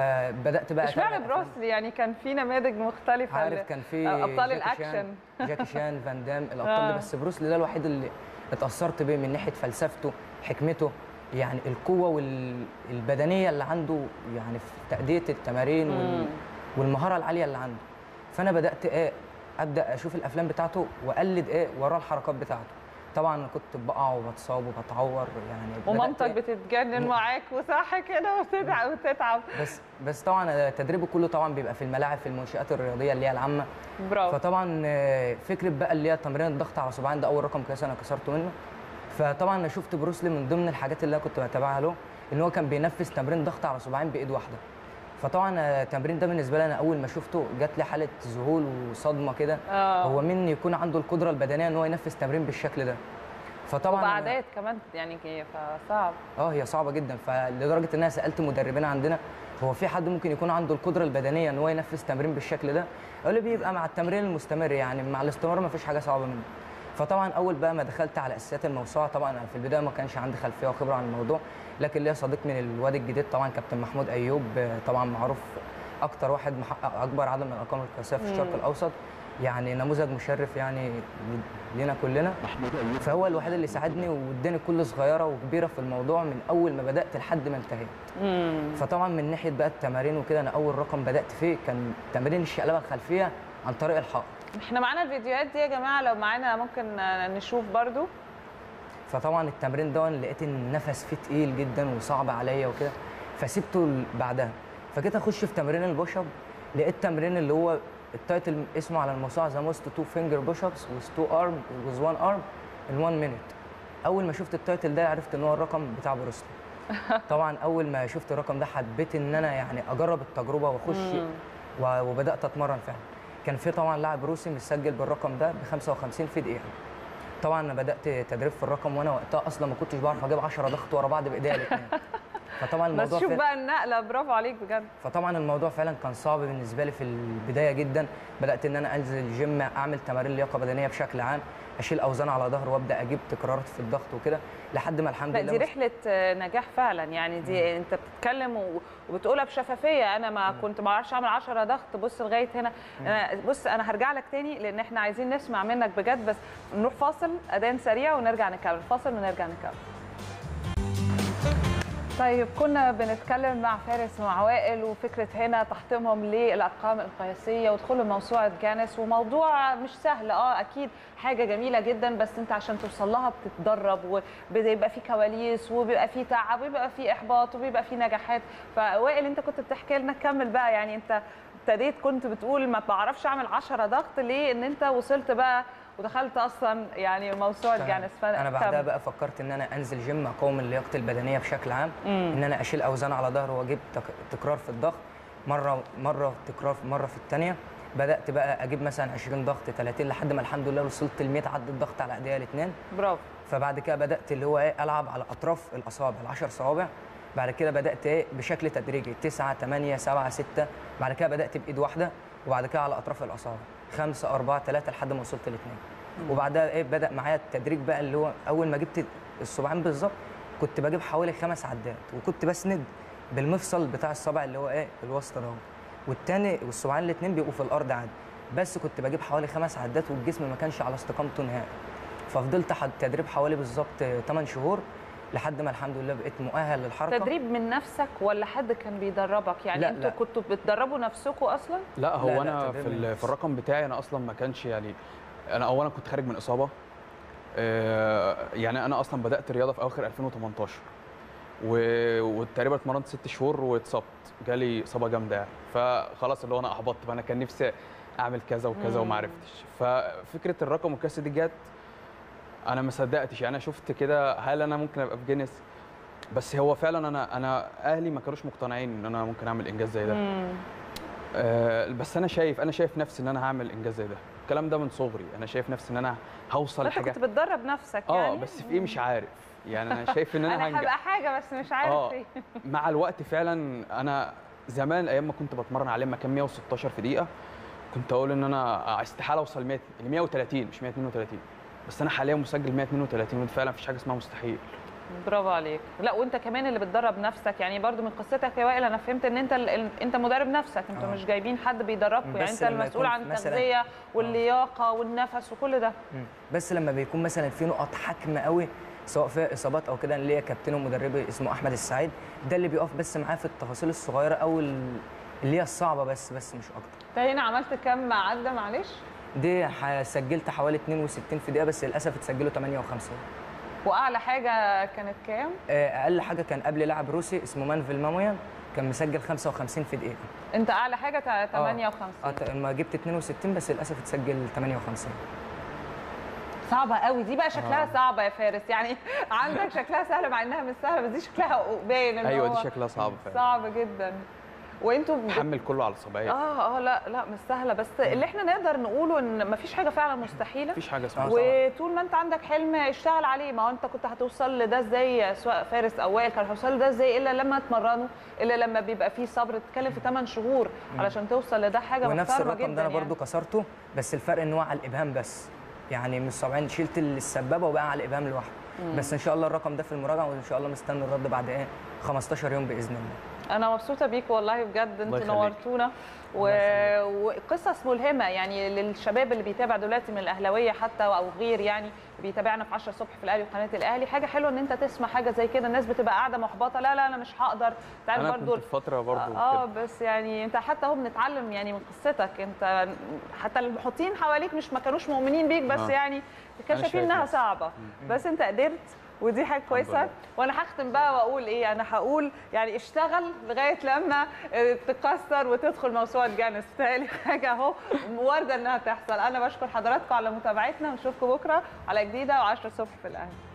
فبدات بقى اشمعنى أتابع أفلام. بروسلي يعني كان في نماذج مختلفه عارف ل- كان في آه، ابطال جاكي شان- الاكشن جاكي شان فان دام الابطال آه. دي بس بروسلي ده الوحيد اللي اتاثرت بيه من ناحيه فلسفته حكمته يعني القوه والبدنيه اللي عنده يعني في تاديه التمارين وال... مم. والمهاره العاليه اللي عنده فانا بدات ايه ابدا اشوف الافلام بتاعته واقلد ايه وراه الحركات بتاعته طبعا كنت بقع وبتصاب وبتعور يعني بدأت ومامتك إيه بتتجنن معاك وصح كده وتتعب وتتعب بس بس طبعا تدريبه كله طبعا بيبقى في الملاعب في المنشات الرياضيه اللي هي العامه برافو فطبعا آه، فكره بقى اللي هي تمرين الضغط على صباعين ده اول رقم قياسي انا كسرته منه فطبعا انا شفت بروسلي من ضمن الحاجات اللي انا كنت بتابعها له ان هو كان بينفذ تمرين ضغط على صباعين بايد واحده فطبعا آه، التمرين ده بالنسبه لي انا اول ما شفته جات لي حاله ذهول وصدمه كده آه. هو من يكون عنده القدره البدنيه ان هو ينفذ تمرين بالشكل ده فطبعا أنا- وبعدات كمان يعني فصعب اه هي صعبه جدا فلدرجه ان انا سالت مدربين عندنا هو في حد ممكن يكون عنده القدره البدنيه ان هو ينفذ تمرين بالشكل ده قالوا لي بيبقى مع التمرين المستمر يعني مع الاستمرار ما فيش حاجه صعبه منه فطبعا اول بقى ما دخلت على اساسيات الموسوعه طبعا انا في البدايه ما كانش عندي خلفيه وخبره عن الموضوع لكن ليا صديق من الوادي الجديد طبعا كابتن محمود ايوب آه، طبعا معروف اكتر واحد محقق اكبر عدد من الارقام القياسيه في الشرق مم. الاوسط يعني نموذج مشرف يعني لينا كلنا محمود ايوب فهو الوحيد اللي ساعدني واداني كل صغيره وكبيره في الموضوع من اول ما بدات لحد ما انتهيت فطبعا من ناحيه بقى التمارين وكده انا اول رقم بدات فيه كان تمارين الشقلبه الخلفيه عن طريق الحائط احنا معانا الفيديوهات دي يا جماعه لو معانا ممكن آه، نشوف برضو فطبعا التمرين ده لقيت ان النفس فيه تقيل جدا وصعب عليا وكده فسيبته ل- بعدها فجيت اخش في تمرين البوش اب لقيت تمرين اللي هو التايتل اسمه على الموسوعه ذا موست تو فينجر بوش ابس وذ تو ارم وذ وان ارم ان 1 مينيت اول ما شفت التايتل ده عرفت ان هو الرقم بتاع بروسلي طبعا اول ما شفت الرقم ده حبيت ان انا يعني اجرب التجربه واخش مم. و- وبدات اتمرن فعلا كان في طبعا لاعب روسي مسجل بالرقم ده ب 55 في دقيقه طبعا انا بدات تدريب في الرقم وانا وقتها اصلا ما كنتش بعرف اجيب 10 ضغط ورا بعض بايديا الاثنين فطبعا بس الموضوع شوف فعلا- بقى النقله برافو عليك بجد فطبعا الموضوع فعلا كان صعب بالنسبه لي في البدايه جدا بدات ان انا انزل الجيم اعمل تمارين لياقه بدنيه بشكل عام اشيل اوزان على ظهر وابدا اجيب تكرارات في الضغط وكده لحد ما الحمد لا لله دي وص- رحله آه، نجاح فعلا يعني دي انت بتتكلم و- وبتقولها بشفافيه انا ما كنت ما اعرفش اعمل 10 ضغط بص لغايه هنا انا بص انا هرجع لك تاني لان احنا عايزين نسمع منك بجد بس نروح فاصل اذان سريع ونرجع نكمل فاصل ونرجع نكمل طيب كنا بنتكلم مع فارس ومع وائل وفكره هنا تحطيمهم للارقام القياسيه ودخولهم موسوعه جانس وموضوع مش سهل اه اكيد حاجه جميله جدا بس انت عشان توصل لها بتتدرب وبيبقى في كواليس وبيبقى في تعب وبيبقى في احباط وبيبقى في نجاحات فوائل انت كنت بتحكي لنا كمل بقى يعني انت ابتديت كنت بتقول ما بعرفش اعمل 10 ضغط ليه ان انت وصلت بقى ودخلت اصلا يعني موسوعه تمام. جانس انا بعدها فكمل. بقى فكرت ان انا انزل جيم اقوم اللياقه البدنيه بشكل عام مم. ان انا اشيل اوزان على ظهر واجيب تك... تكرار في الضغط مره مره تكرار مره في الثانيه بدات بقى اجيب مثلا 20 ضغط 30 لحد ما الحمد لله وصلت ل 100 عد الضغط على ايديا الاثنين برافو فبعد كده بدات اللي هو ايه العب على اطراف الاصابع ال10 صوابع بعد كده بدات ايه بشكل تدريجي 9 8 7 6 بعد كده بدات بايد واحده وبعد كده على اطراف الاصابع 5 4 3 لحد ما وصلت لاثنين مم. وبعدها ايه بدا معايا التدريج بقى اللي هو اول ما جبت الصباعين بالظبط كنت بجيب حوالي خمس عدات وكنت بسند بالمفصل بتاع الصبع اللي هو ايه الوسط ده اهو والتاني والصباعين الاثنين بيبقوا في الارض عادي بس كنت بجيب حوالي خمس عدات والجسم ما كانش على استقامته نهائي ففضلت ح- تدريب حوالي بالظبط 8 شهور لحد ما الحمد لله بقيت مؤهل للحركه تدريب من نفسك ولا حد كان بيدربك يعني لا، انتوا لا. كنتوا بتدربوا نفسكم اصلا لا هو لا، لا، انا تدريب في, من ال- في الرقم بتاعي انا اصلا ما كانش يعني انا اولا كنت خارج من اصابه آه، يعني انا اصلا بدات رياضه في اواخر 2018 و- وتقريبا اتمرنت ست شهور واتصبت جالي اصابه جامده يعني فخلاص اللي هو انا احبطت بقى انا كان نفسي اعمل كذا وكذا مم. وما عرفتش ففكره الرقم والكاس دي جت انا ما صدقتش يعني انا شفت كده هل انا ممكن ابقى في جينيس بس هو فعلا انا انا اهلي ما كانوش مقتنعين ان انا ممكن اعمل انجاز زي ده آه، بس انا شايف انا شايف نفسي ان انا هعمل انجاز زي ده الكلام ده من صغري انا شايف نفسي ان انا هوصل انت لحاجه كنت بتدرب نفسك اه يعني بس في ايه مش عارف يعني انا شايف ان انا, انا هنجح هبقى حاجه بس مش عارف اه ايه مع الوقت فعلا انا زمان ايام ما كنت بتمرن على مكان 116 في دقيقه كنت اقول ان انا استحاله اوصل 100 ل 130 مش 132 بس انا حاليا مسجل 132 وفعلا مفيش حاجه اسمها مستحيل برافو عليك لا وانت كمان اللي بتدرب نفسك يعني برضو من قصتك يا وائل انا فهمت ان انت ال- انت مدرب نفسك انتوا آه. مش جايبين حد بيدربكم يعني بس انت لما المسؤول يكون عن مثلاً- التغذيه واللياقه والنفس وكل ده مم. بس لما بيكون مثلا في نقط حاكمه قوي سواء فيها اصابات او كده اللي هي كابتن ومدربي اسمه احمد السعيد ده اللي بيقف بس معاه في التفاصيل الصغيره او ال- اللي هي الصعبه بس بس مش اكتر انت هنا عملت كام عده معلش دي ح- سجلت حوالي 62 في دقيقه بس للاسف اتسجلوا 58 واعلى حاجه كانت كام آه، اقل حاجه كان قبل لاعب روسي اسمه مانفيل مامويان كان مسجل 55 في دقيقه انت اعلى حاجه تا- 58 اه ت- ما جبت 62 بس للاسف اتسجل 58 صعبه قوي دي بقى شكلها آه. صعبه يا فارس يعني عندك شكلها سهله مع انها مش سهله بس دي شكلها باين ان ايوه هو دي شكلها صعب فعلا صعب جدا وانتوا بت- تحمل كله على الصبايا اه اه لا لا مش سهله بس اللي احنا نقدر نقوله ان مفيش حاجه فعلا مستحيله مفيش حاجه اسمها وطول ما انت عندك حلم اشتغل عليه ما هو انت كنت هتوصل لده ازاي سواء فارس او وائل كانوا هيوصلوا لده ازاي الا لما اتمرنوا الا لما بيبقى فيه صبر تتكلم في 8 شهور مم. علشان توصل لده حاجه ونفس محترمه الرقم جدا ده انا يعني. برضو كسرته بس الفرق ان هو على الابهام بس يعني مش 70 شلت السبابه وبقى على الابهام لوحده مم. بس ان شاء الله الرقم ده في المراجعه وان شاء الله مستني الرد بعد ايه 15 يوم باذن الله انا مبسوطه بيك والله بجد انتوا يخليك. نورتونا و... وقصص ملهمه يعني للشباب اللي بيتابع دلوقتي من الاهلاويه حتى او غير يعني بيتابعنا في 10 الصبح في الاهلي وقناه الاهلي حاجه حلوه ان انت تسمع حاجه زي كده الناس بتبقى قاعده محبطه لا لا انا مش هقدر انت عارف انا برضو كنت في فتره برضو اه كده. بس يعني انت حتى اهو بنتعلم يعني من قصتك انت حتى المحيطين حواليك مش ما كانوش مؤمنين بيك بس آه. يعني كانوا أنا شايفين شايف انها نفسي. صعبه بس انت قدرت ودي حاجه كويسه لله. وانا هختم بقى واقول ايه انا هقول يعني اشتغل لغايه لما اه، تكسر وتدخل موسوعه جانس بتهيألي حاجه اهو وارده انها تحصل انا بشكر حضراتكم على متابعتنا ونشوفكم بكره على جديده و10 الصبح في الاهلي